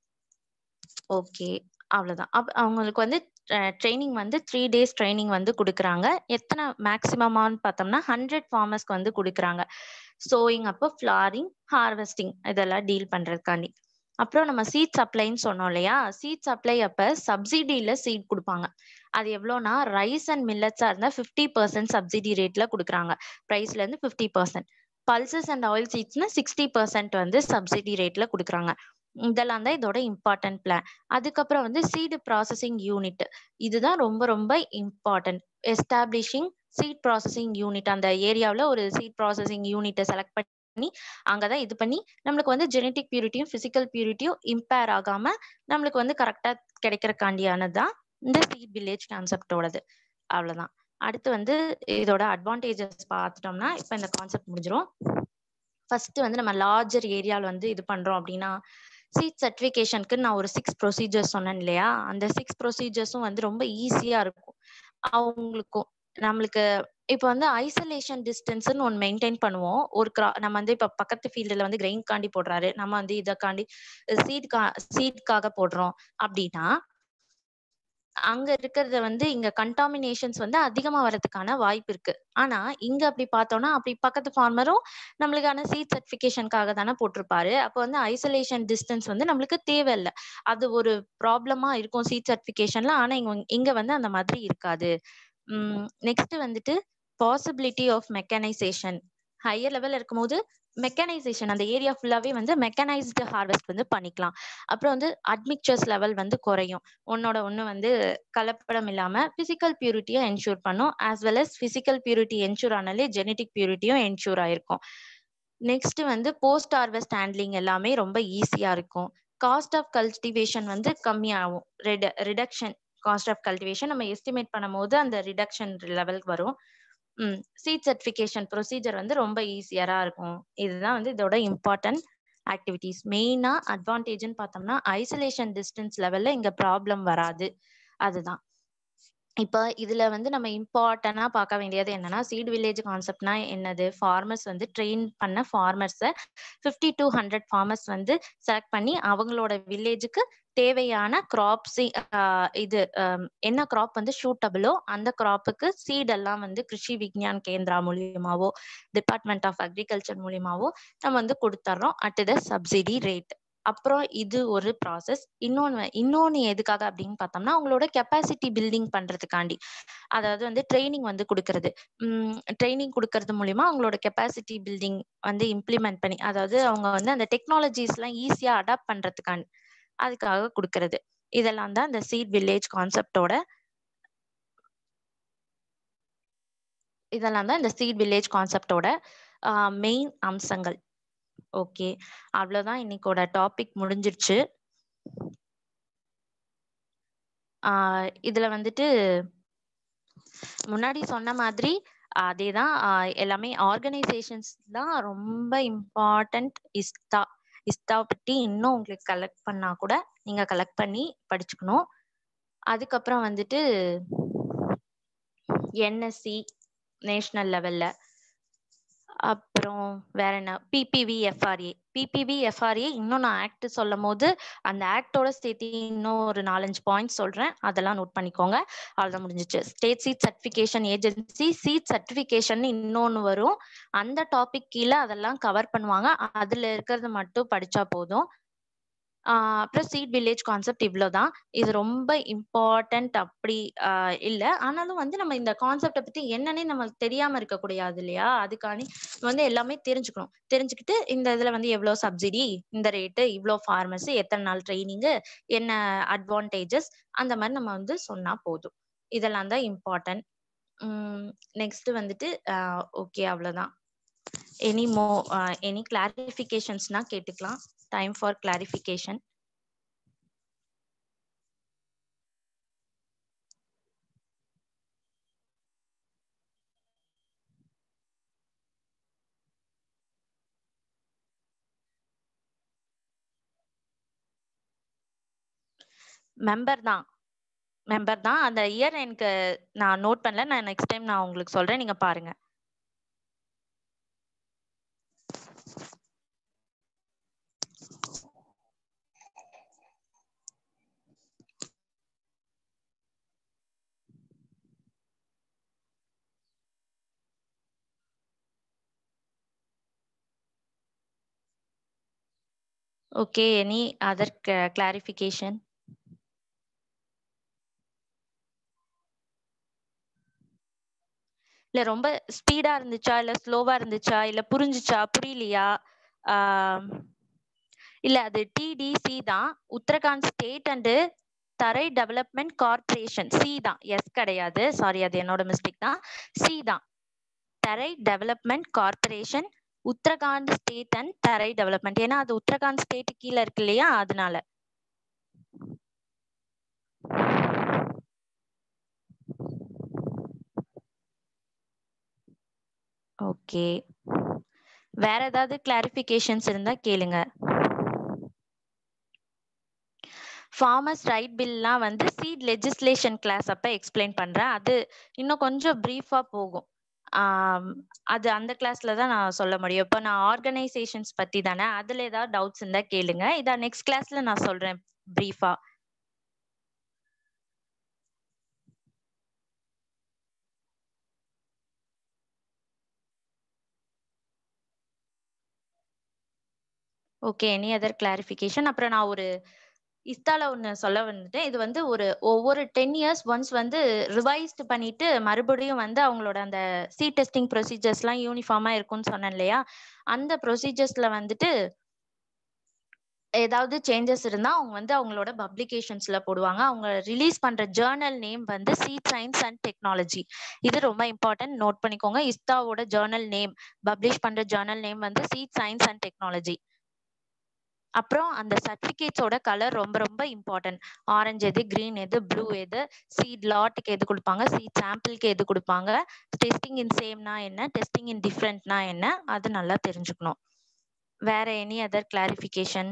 ஓகே அவ்வளவுதான் அப் அவங்களுக்கு வந்து ட்ரைனிங் வந்து த்ரீ டேஸ் ட்ரைனிங் வந்து கொடுக்குறாங்க எத்தனை மேக்சிமமான்னு பார்த்தோம்னா ஹண்ட்ரட் ஃபார்மர்ஸ்க்கு வந்து கொடுக்குறாங்க சோயிங் அப்போ ஃப்ளாரிங் ஹார்வெஸ்டிங் இதெல்லாம் டீல் பண்றதுக்காண்டி அப்புறம் நம்ம சீட் சப்ளைன்னு சொன்னோம் இல்லையா சீட் சப்ளை அப்ப சப்சிடியில சீட் கொடுப்பாங்க அது எவ்வளோனா ரைஸ் அண்ட் மில்லட்ஸா இருந்தா ஃபிஃப்டி பர்சன்ட் சப்சிடி ரேட்ல கொடுக்குறாங்க ப்ரைஸ்ல இருந்து fifty percent pulses and oil சீட்ஸ்னா சிக்ஸ்டி பர்சன்ட் வந்து சப்சிடி ரேட்ல கொடுக்குறாங்க இதெல்லாம் தான் இதோட இம்பார்ட்டன்ட் பிளான் அதுக்கப்புறம் வந்து சீடு ப்ராசஸிங் யூனிட் இதுதான் ரொம்ப ரொம்ப important establishing seed processing unit அந்த ஏரியாவில் ஒரு சீட் ப்ராசஸிங் யூனிட்டை செலக்ட் பண்ணி அங்கதான் இது பண்ணி நம்மளுக்கு வந்து ஜெனட்டிக் பியூரிட்டியும் பிசிக்கல் பியூரிட்டியும் இம்பேர் ஆகாம நம்மளுக்கு வந்து கரெக்டா கிடைக்கிறக்காண்டியானது தான் இந்த சீட் வில்லேஜ் கான்செப்டோடது அவ்வளவுதான் அடுத்து வந்து இதோட அட்வான்டேஜஸ் பார்த்துட்டோம்னா இப்போ இந்த கான்செப்ட் முடிஞ்சிரும் ஃபர்ஸ்ட் வந்து நம்ம லார்ஜர் ஏரியாவில் வந்து இது பண்றோம் அப்படின்னா சீட் சர்டிஃபிகேஷனுக்கு நான் ஒரு சிக்ஸ் ப்ரொசீஜர்ஸ் சொன்னேன் இல்லையா அந்த சிக்ஸ் ப்ரொசீஜர்ஸும் வந்து ரொம்ப ஈஸியா இருக்கும் அவங்களுக்கும் நம்மளுக்கு இப்போ வந்து ஐசோலேஷன் டிஸ்டன்ஸ்னு ஒன்று மெயின்டைன் பண்ணுவோம் ஒரு கிரா நம்ம வந்து இப்போ பக்கத்து ஃபீல்டில் வந்து கிரெயின் காண்டி போடுறாரு நம்ம வந்து இதற்காண்டி சீட் கா சீட்காக போடுறோம் அப்படின்னா அங்க இருக்கிறத வந்து இங்க கண்டாமினேஷன்ஸ் வந்து அதிகமா வரதுக்கான வாய்ப்பு இருக்கு ஆனா இங்க அப்படி பார்த்தோம்னா அப்படி பக்கத்து ஃபார்மரும் நம்மளுக்கான சீட் சர்டிபிகேஷனுக்காக தானே போட்டிருப்பாரு அப்போ வந்து ஐசோலேஷன் டிஸ்டன்ஸ் வந்து நம்மளுக்கு தேவையில்லை அது ஒரு ப்ராப்ளமா இருக்கும் சீட் சர்டிபிகேஷன்ல ஆனா இங்க இங்க வந்து அந்த மாதிரி இருக்காது நெக்ஸ்ட் வந்துட்டு possibility of mechanisation higher level இருக்கும்போது மெக்கனைசேஷன் அந்த ஏரியா ஃபுல்லாவே வந்து மெக்கனைஸ்டு ஹார்வெஸ்ட் வந்து பண்ணிக்கலாம் அப்புறம் வந்து அட்மிக்சர்ஸ் லெவல் வந்து குறையும் ஒன்னோட ஒன்று வந்து கலப்படம் இல்லாம பிசிக்கல் பியூரிட்டியை என்ஷூர் பண்ணும் as well as physical purity ensure ஆனாலே ஜெனட்டிக் பியூரிட்டியும் என்ஷூர் ஆயிருக்கும் நெக்ஸ்ட் வந்து போஸ்ட் ஹார்வெஸ்ட் ஹேண்ட்லிங் எல்லாமே ரொம்ப ஈஸியா இருக்கும் காஸ்ட் ஆஃப் கல்டிவேஷன் வந்து கம்மியாகும் ரிடக்ஷன் காஸ்ட் ஆஃப் கல்டிவேஷன் நம்ம எஸ்டிமேட் பண்ணும்போது அந்த ரிடக்ஷன் லெவல் வரும் ம் சீட் சர்டிஃபிகேஷன் ப்ரொசீஜர் வந்து ரொம்ப ஈஸியரா இருக்கும் இதுதான் வந்து இதோட இம்பார்ட்டன்ட் ஆக்டிவிட்டிஸ் மெயினா அட்வான்டேஜ்னு பார்த்தோம்னா ஐசோலேஷன் டிஸ்டன்ஸ் லெவல்ல இங்க ப்ராப்ளம் வராது அதுதான் இப்போ இதுல வந்து நம்ம இம்பார்ட்டனா பார்க்க வேண்டியது என்னன்னா சீட் வில்லேஜ் கான்செப்ட்னா என்னது ஃபார்மர்ஸ் வந்து ட்ரெயின் பண்ண ஃபார்மர்ஸை ஃபிஃப்டி டு ஹண்ட்ரட் ஃபார்மர்ஸ் வந்து செலக்ட் பண்ணி அவங்களோட வில்லேஜுக்கு தேவையான கிராப்ஸ் இது என்ன கிராப் வந்து ஷூட்டபிளோ அந்த கிராப்புக்கு சீட் எல்லாம் வந்து கிருஷி விக்ஞான் கேந்திரா மூலியமாவோ டிபார்ட்மெண்ட் ஆஃப் அக்ரிகல்ச்சர் மூலியமாவோ நம்ம வந்து கொடுத்துட்றோம் அட் த சப்சிடி ரேட் அப்புறம் இது ஒரு ப்ராசஸ் இன்னொன்று இன்னொன்று எதுக்காக அப்படின்னு பார்த்தோம்னா அவங்களோட கெப்பாசிட்டி பில்டிங் பண்றதுக்காண்டி அதாவது வந்து ட்ரைனிங் வந்து கொடுக்கறது ட்ரைனிங் கொடுக்கறது மூலியமா அவங்களோட கெப்பாசிட்டி பில்டிங் வந்து இம்ப்ளிமெண்ட் பண்ணி அதாவது அவங்க வந்து அந்த டெக்னாலஜிஸ்லாம் ஈஸியாக அடாப்ட் பண்றதுக்காண்டி அதுக்காக கொடுக்கறது இதெல்லாம் தான் இந்த சீட் வில்லேஜ் கான்செப்டோட இதெல்லாம் தான் இந்த சீட் வில்லேஜ் கான்செப்டோட மெயின் அம்சங்கள் ஓகே அவ்வளோதான் இன்னைக்கோட டாபிக் முடிஞ்சிருச்சு இதுல வந்துட்டு முன்னாடி சொன்ன மாதிரி அதேதான் எல்லாமே ஆர்கனைசேஷன்ஸ் தான் ரொம்ப இம்பார்ட்டன்ட் இஸ்தா இஸ்தா பற்றி இன்னும் உங்களுக்கு கலெக்ட் பண்ணா கூட நீங்க கலெக்ட் பண்ணி படிச்சுக்கணும் அதுக்கப்புறம் வந்துட்டு என்எஸ்சி நேஷனல் லெவல்ல அப்புறம் வேற என்ன பிபிவி எஃப்ஆர்ஏ பிபிவி எஃப்ஆர்ஏ இன்னும் நான் ஆக்ட் சொல்லும் போது அந்த ஆக்டோட சேர்த்து இன்னும் ஒரு நாலஞ்சு பாயிண்ட்ஸ் சொல்றேன் அதெல்லாம் நோட் பண்ணிக்கோங்க அவ்வளோதான் முடிஞ்சிச்சு state seed certification agency seed certification இன்னொன்று வரும் அந்த டாபிக் கீழே அதெல்லாம் கவர் பண்ணுவாங்க அதுல இருக்கிறது மட்டும் படிச்சா போதும் அப்புறம் சீட் வில்லேஜ் கான்செப்ட் இவ்வளோதான் இது ரொம்ப இம்பார்ட்டன்ட் அப்படி இல்லை ஆனாலும் வந்து நம்ம இந்த கான்செப்டை பற்றி என்னன்னே நமக்கு தெரியாமல் இருக்கக்கூடாது இல்லையா அதுக்காண்டி வந்து எல்லாமே தெரிஞ்சுக்கணும் தெரிஞ்சுக்கிட்டு இந்த இதில் வந்து எவ்வளோ சப்சிடி இந்த ரேட்டு இவ்வளோ ஃபார்மர்ஸ் எத்தனை நாள் ட்ரைனிங்கு என்ன அட்வான்டேஜஸ் அந்த மாதிரி நம்ம வந்து சொன்னால் போதும் இதெல்லாம் தான் இம்பார்ட்டன்ட் நெக்ஸ்ட் வந்துட்டு ஓகே அவ்வளோதான் எனி மோ எனி கிளாரிஃபிகேஷன்ஸ்னா கேட்டுக்கலாம் டைம் ஃபார் கிளாரிஃபிகேஷன் மெம்பர் தான் மெம்பர் தான் அந்த இயர் எனக்கு நான் நோட் பண்ணல நான் நெக்ஸ்ட் டைம் நான் உங்களுக்கு சொல்றேன் நீங்க பாருங்க ஓகே எனி அதர் கிளாரிஃபிகேஷன் இல்ல ரொம்ப ஸ்பீடா இருந்துச்சா இல்ல ஸ்லோவா இருந்துச்சா இல்ல புரிஞ்சுச்சா புரியலையா இல்ல அது டிடிசி தான் Uttarakhand state and Tarai development corporation C தான் எஸ் கிடையாது சாரி அது என்னோட மிஸ்டேக் தான் சி தான் Tarai development corporation Uttarakhand state and Tarai development ஏன்னா அது உத்தரகாண்ட் ஸ்டேட் கீழே இருக்கு இல்லையா அதனால ஓகே வேற ஏதாவது கிளாரிஃபிகேஷன்ஸ் இருந்தா கேளுங்க ஃபார்மர்ஸ் ரைட் பில்லாம் வந்து சீட் லெஜிஸ்லேஷன் கிளாஸ் அப்ப எக்ஸ்பிளைன் பண்றேன் அது இன்னும் கொஞ்சம் பிரீஃபா போகும் ஆம், அது அந்த கிளாஸ்ல தான் நான் சொல்ல முடியும் இப்போ நான் ஆர்கனைசேஷன்ஸ் பத்தி தானே அதுல ஏதாவது டவுட்ஸ் இருந்தா கேளுங்க இதை நெக்ஸ்ட் கிளாஸ்ல நான் சொல்றேன் பிரீஃபா ஓகே எனி அதர் கிளாரிஃபிகேஷன் அப்புறம் நான் ஒரு இஸ்தால ஒன்று சொல்ல வந்துட்டேன் இது வந்து ஒரு ஒவ்வொரு டென் இயர்ஸ் ஒன்ஸ் வந்து ரிவைஸ்ட் பண்ணிட்டு மறுபடியும் வந்து அவங்களோட அந்த சி டெஸ்டிங் ப்ரொசீஜர்ஸ்லாம் யூனிஃபார்மாக இருக்கும்னு சொன்னேன் இல்லையா அந்த ப்ரொசீஜர்ஸ்ல வந்துட்டு ஏதாவது சேஞ்சஸ் இருந்தா அவங்க வந்து அவங்களோட பப்ளிகேஷன்ஸ்ல போடுவாங்க அவங்க ரிலீஸ் பண்ற ஜேர்னல் நேம் வந்து சீட் சயின்ஸ் அண்ட் டெக்னாலஜி இது ரொம்ப இம்பார்ட்டன்ட் நோட் பண்ணிக்கோங்க இஸ்தாவோட ஜேர்னல் நேம் பப்ளிஷ் பண்ற ஜேர்னல் நேம் வந்து சீட் சயின்ஸ் அண்ட் டெக்னாலஜி அப்புறம் அந்த சர்டிபிகேட்ஸோட கலர் ரொம்ப ரொம்ப இம்பார்ட்டன்ட் ஆரஞ்சு எது கிரீன் எது ப்ளூ எது சீட் லாட்டுக்கு எது கொடுப்பாங்க சீட் சாம்பிளுக்கு எது கொடுப்பாங்க டெஸ்டிங் இன் சேம்னா என்ன டெஸ்டிங் இன் டிஃப்ரெண்ட்னா என்ன அது நல்லா தெரிஞ்சுக்கணும் வேற எனி அதர் கிளாரிஃபிகேஷன்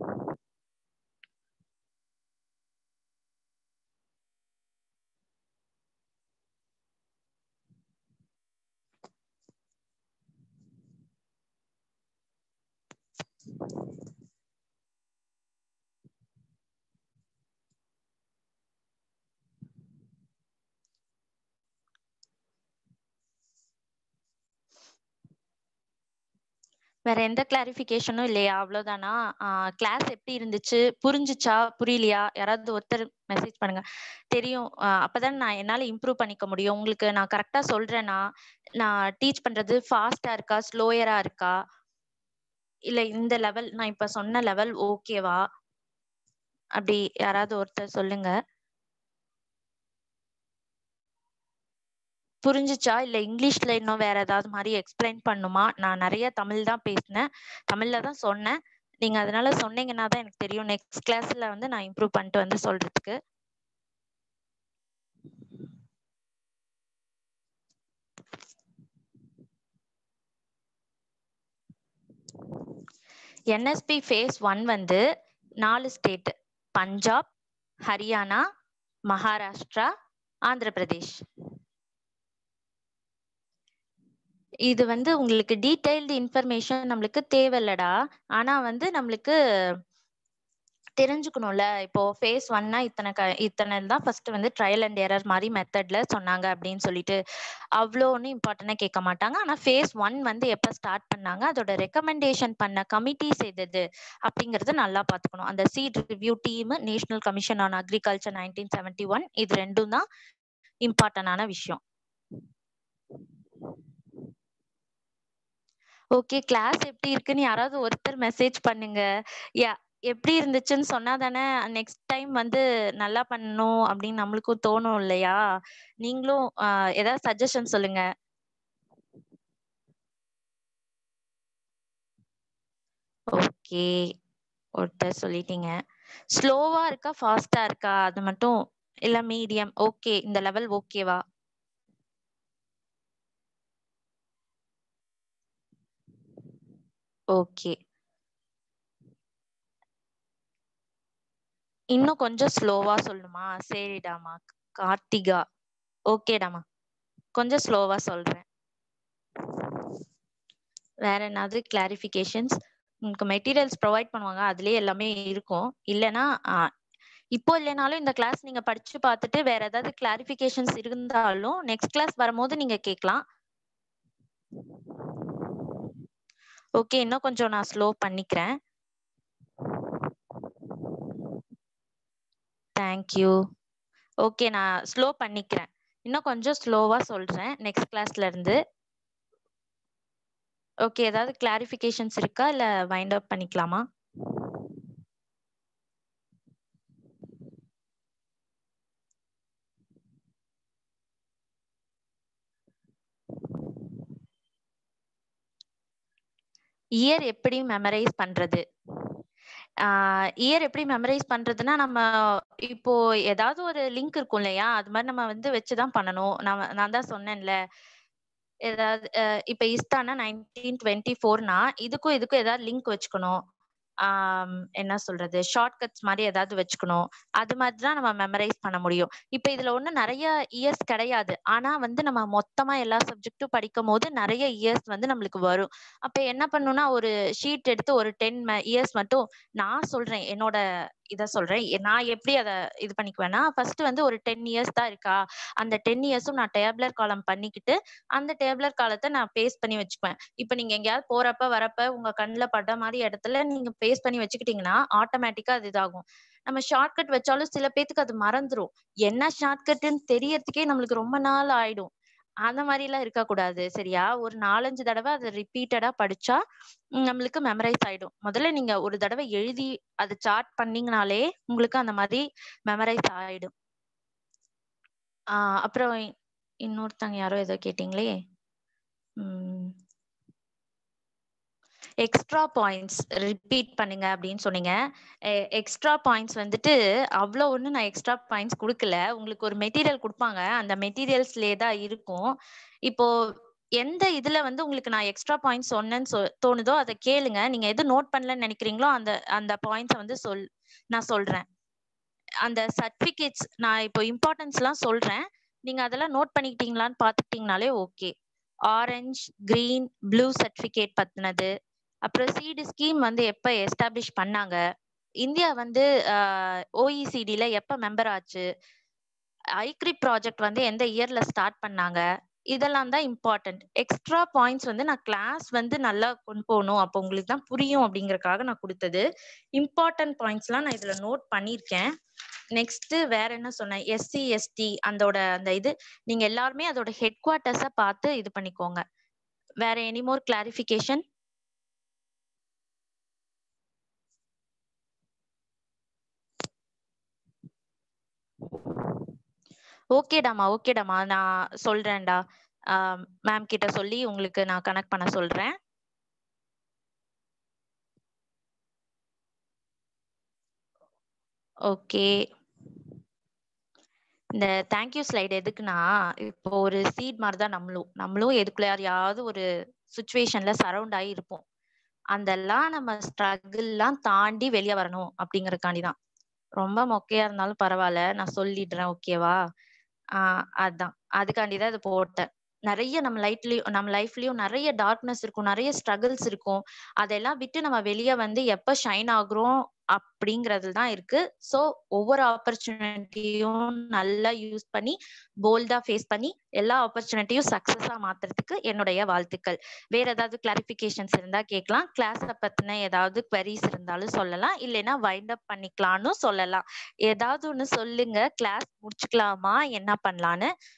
வேற எந்த கிளாரிஃபிகேஷனும் இல்லையா அவ்வளவுதானா கிளாஸ் எப்படி இருந்துச்சு புரிஞ்சுச்சா புரியலையா யாராவது ஒருத்தர் மெசேஜ் பண்ணுங்க தெரியும் ஆஹ் அப்பதான் நான் என்னால இம்ப்ரூவ் பண்ணிக்க முடியும் உங்களுக்கு நான் கரெக்டா சொல்றேன்னா நான் டீச் பண்றது ஃபாஸ்டா இருக்கா ஸ்லோயரா இருக்கா இல்ல இந்த லெவல் நான் இப்ப சொன்ன லெவல் ஓகேவா அப்படி யாராவது ஒருத்தர் சொல்லுங்க புரிஞ்சுச்சா இல்ல இங்கிலீஷ்ல இன்னும் வேற ஏதாவது மாதிரி எக்ஸ்பிளைன் பண்ணுமா நான் நிறைய தமிழ் தான் பேசினேன் தமிழ்ல தான் சொன்னேன் நீங்க அதனால சொன்னீங்கன்னா தான் எனக்கு தெரியும் நெக்ஸ்ட் கிளாஸ்ல வந்து நான் இம்ப்ரூவ் பண்ணிட்டு வந்து சொல்றதுக்கு என்எஸ்பி ஃபேஸ் ஒன் வந்து நாலு ஸ்டேட் பஞ்சாப் ஹரியானா மகாராஷ்டிரா ஆந்திர பிரதேஷ் இது வந்து உங்களுக்கு டீடைல்டு இன்ஃபர்மேஷன் நம்மளுக்கு தேவையில்லடா ஆனா வந்து நம்மளுக்கு தெரிஞ்சுக்கணும்ல இப்போ ஃபேஸ் ஒன்னா இத்தனை க இத்தனை தான் ஃபர்ஸ்ட் வந்து ட்ரையல் அண்ட் எரர் மாதிரி மெத்தட்ல சொன்னாங்க அப்படின்னு சொல்லிட்டு அவ்வளோ ஒன்றும் இம்பார்ட்டண்டா கேட்க மாட்டாங்க ஆனா ஃபேஸ் ஒன் வந்து எப்போ ஸ்டார்ட் பண்ணாங்க அதோட ரெக்கமெண்டேஷன் பண்ண கமிட்டிஸ் எது அப்படிங்கறத நல்லா பார்த்துக்கணும் அந்த seed review team national commission on agriculture nineteen seventy one இது ரெண்டும் தான் இம்பார்ட்டன்டான விஷயம் ஓகே கிளாஸ் எப்படி இருக்குன்னு யாராவது ஒருத்தர் மெசேஜ் பண்ணுங்க யா எப்படி இருந்துச்சுன்னு சொன்னா தானே நெக்ஸ்ட் டைம் வந்து நல்லா பண்ணணும் அப்படின்னு நம்மளுக்கும் தோணும் இல்லையா நீங்களும் ஆஹ் ஏதாவது சஜஷன் சொல்லுங்க ஓகே ஒருத்தர் சொல்லிட்டீங்க ஸ்லோவா இருக்கா ஃபாஸ்டா இருக்கா அது மட்டும் இல்ல மீடியம் ஓகே இந்த லெவல் ஓகேவா ஓகே இன்னும் கொஞ்சம் ஸ்லோவா சொல்லணுமா சரிடாமா கார்த்திகா ஓகேடாமா கொஞ்சம் ஸ்லோவா சொல்றேன் வேற என்னது கிளாரிஃபிகேஷன்ஸ் உங்களுக்கு மெட்டீரியல்ஸ் ப்ரொவைட் பண்ணுவாங்க அதுலயே எல்லாமே இருக்கும் இல்லைன்னா ஆஹ் இப்போ இல்லைனாலும் இந்த கிளாஸ் நீங்க படிச்சு பார்த்துட்டு வேற ஏதாவது கிளாரிஃபிகேஷன்ஸ் இருந்தாலும் நெக்ஸ்ட் கிளாஸ் வரும்போது நீங்க கேட்கலாம் ஓகே இன்னும் கொஞ்சம் நான் ஸ்லோ பண்ணிக்கிறேன் தேங்க்யூ ஓகே நான் ஸ்லோ பண்ணிக்கிறேன் இன்னும் கொஞ்சம் ஸ்லோவா சொல்றேன் நெக்ஸ்ட் கிளாஸ்ல இருந்து ஓகே ஏதாவது கிளாரிஃபிகேஷன்ஸ் இருக்கா இல்ல வைண்ட் அப் பண்ணிக்கலாமா இயர் எப்படி மெமரைஸ் பண்றது இயர் எப்படி மெமரைஸ் பண்றதுன்னா நம்ம இப்போ ஏதாவது ஒரு லிங்க் இருக்கும் இல்லையா அது மாதிரி நம்ம வந்து வச்சுதான் பண்ணணும் நான் நான் தான் சொன்னேன்ல ஏதாவது அஹ் இப்ப இஸ்தானா நைன்டீன் டுவெண்ட்டி ஃபோர்னா இதுக்கும் இதுக்கும் ஏதாவது லிங்க் வச்சுக்கணும் ஆம், என்ன சொல்றது ஷார்ட்கட்ஸ் மாதிரி ஏதாவது வச்சுக்கணும் அது மாதிரி தான் நம்ம மெமரைஸ் பண்ண முடியும் இப்போ இதுல ஒண்ணு நிறைய இயர்ஸ் கிடையாது ஆனா வந்து நம்ம மொத்தமா எல்லா சப்ஜெக்ட்டும் படிக்கும் போது நிறைய இயர்ஸ் வந்து நம்மளுக்கு வரும் அப்ப என்ன பண்ணணும்னா ஒரு ஷீட் எடுத்து ஒரு டென் இயர்ஸ் மட்டும் நான் சொல்றேன் என்னோட இத சொல்றேன் எ- நான் எப்படி அதை இது பண்ணிக்குவேன்னா ஃபர்ஸ்ட் வந்து ஒரு டென் இயர்ஸ் தான் இருக்கா அந்த டென் இயர்ஸும் நான் டேப்லர் காலம் பண்ணிக்கிட்டு அந்த டேப்லர் காலத்தை நான் பேஸ்ட் பண்ணி வச்சுக்குவேன் இப்போ நீங்க எங்கேயாவது போறப்ப வரப்ப உங்க கண்ணுல பட்ட மாதிரி இடத்துல நீங்க பேஸ்ட் பண்ணி வச்சுக்கிட்டீங்கன்னா ஆட்டோமேட்டிக்கா அது இதாகும் நம்ம ஷார்ட்கட் வச்சாலும் சில பேத்துக்கு அது மறந்துரும் என்ன ஷார்ட்கட்னு தெரியறதுக்கே நம்மளுக்கு ரொம்ப நாள் ஆயிடும் அந்த மாதிரி எல்லாம் இருக்கக்கூடாது சரியா ஒரு நாலஞ்சு தடவை அதை ரிப்பீட்டடா படிச்சா உம், நம்மளுக்கு மெமரைஸ் ஆயிடும் முதல்ல நீங்க ஒரு தடவை எழுதி அது சார்ட் பண்ணீங்கனாலே உங்களுக்கு அந்த மாதிரி மெமரைஸ் ஆயிடும் ஆஹ் அப்புறம் இ- இன்னொருத்தங்க யாரோ ஏதோ கேட்டீங்களே உம் எக்ஸ்ட்ரா பாயிண்ட்ஸ் ரிப்பீட் பண்ணுங்க அப்படின்னு சொன்னீங்க எக்ஸ்ட்ரா பாயிண்ட்ஸ் வந்துட்டு அவ்வளோ ஒன்றும் நான் எக்ஸ்ட்ரா பாயிண்ட்ஸ் கொடுக்கல உங்களுக்கு ஒரு மெட்டீரியல் கொடுப்பாங்க அந்த மெட்டீரியல்ஸ்லேயே தான் இருக்கும் இப்போ எந்த இதுல வந்து உங்களுக்கு நான் எக்ஸ்ட்ரா பாயிண்ட்ஸ் சொன்னேன்னு சொ தோணுதோ அதை கேளுங்க நீங்க எது நோட் பண்ணலன்னு நினைக்கிறீங்களோ அந்த அந்த பாயிண்ட்ஸை வந்து சொல் நான் சொல்றேன் அந்த சர்டிபிகேட்ஸ் நான் இப்போ இம்பார்ட்டன்ஸ் எல்லாம் சொல்றேன் நீங்க அதெல்லாம் நோட் பண்ணிக்கிட்டீங்களான்னு பாத்துக்கிட்டீங்கனாலே okay orange green blue certificate பத்தினது அப்புறம் சீடு ஸ்கீம் வந்து எப்ப எஸ்டாப்ளிஷ் பண்ணாங்க இந்தியா வந்து ஓஇசிடில எப்ப மெம்பர் ஆச்சு ஐக்ரி ப்ராஜெக்ட் வந்து எந்த இயர்ல ஸ்டார்ட் பண்ணாங்க இதெல்லாம் தான் இம்பார்ட்டன்ட் எக்ஸ்ட்ரா பாயிண்ட்ஸ் வந்து நான் கிளாஸ் வந்து நல்லா கொண்டு போகணும் அப்போ உங்களுக்கு தான் புரியும் அப்படிங்கறக்காக நான் கொடுத்தது இம்பார்ட்டன்ட் பாயிண்ட்ஸ்லாம் நான் இதுல நோட் பண்ணியிருக்கேன் நெக்ஸ்ட் வேற என்ன சொன்னேன் எஸ்சி எஸ்டி அதோட அந்த இது நீங்க எல்லாருமே அதோட ஹெட் குவார்ட்டர்ஸை பார்த்து இது பண்ணிக்கோங்க வேற எனி மோர் கிளாரிஃபிகேஷன் ஓகேடாமா ஓகேடாமா நான் சொல்றேன்டா மேம் கிட்ட சொல்லி உங்களுக்கு நான் கனெக்ட் பண்ண சொல்றேன் ஓகே இந்த தேங்க்யூ ஸ்லைடு எதுக்குன்னா இப்போ ஒரு சீட் மாதிரி தான் நம்மளும் நம்மளும் எதுக்குள்ள யாரையாவது ஒரு சுச்சுவேஷன்ல சரவுண்ட் ஆகி இருப்போம் அதெல்லாம் நம்ம ஸ்ட்ரகிள்லாம் தாண்டி வெளியே வரணும் அப்படிங்கறதுக்காண்டி தான் ரொம்ப மொக்கையா இருந்தாலும் பரவாயில்ல நான் சொல்லிடுறேன் ஓகேவா ஆஹ் அதான் அதுக்காண்டி தான் இது போட்டேன் நிறைய நம்ம லைஃப்லயும் நம்ம லைஃப்லயும் நிறைய டார்க்னஸ் இருக்கும் நிறைய ஸ்ட்ரகிள்ஸ் இருக்கும் அதெல்லாம் விட்டு நம்ம வெளியே வந்து எப்ப ஷைன் ஆகுறோம் அப்படிங்கறதுல தான் இருக்கு ஸோ ஒவ்வொரு ஆப்பர்ச்சுனிட்டியும் நல்லா யூஸ் பண்ணி போல்டா ஃபேஸ் பண்ணி எல்லா ஆப்பர்ச்சுனிட்டியும் சக்சஸா மாத்துறதுக்கு என்னுடைய வாழ்த்துக்கள் வேற ஏதாவது கிளாரிபிகேஷன்ஸ் இருந்தா கேட்கலாம் கிளாஸ பத்தின ஏதாவது queries இருந்தாலும் சொல்லலாம் இல்லைன்னா வைண்ட் அப் பண்ணிக்கலாம்னு சொல்லலாம் ஏதாவது ஒண்ணு சொல்லுங்க கிளாஸ் முடிச்சுக்கலாமா என்ன பண்ணலான்னு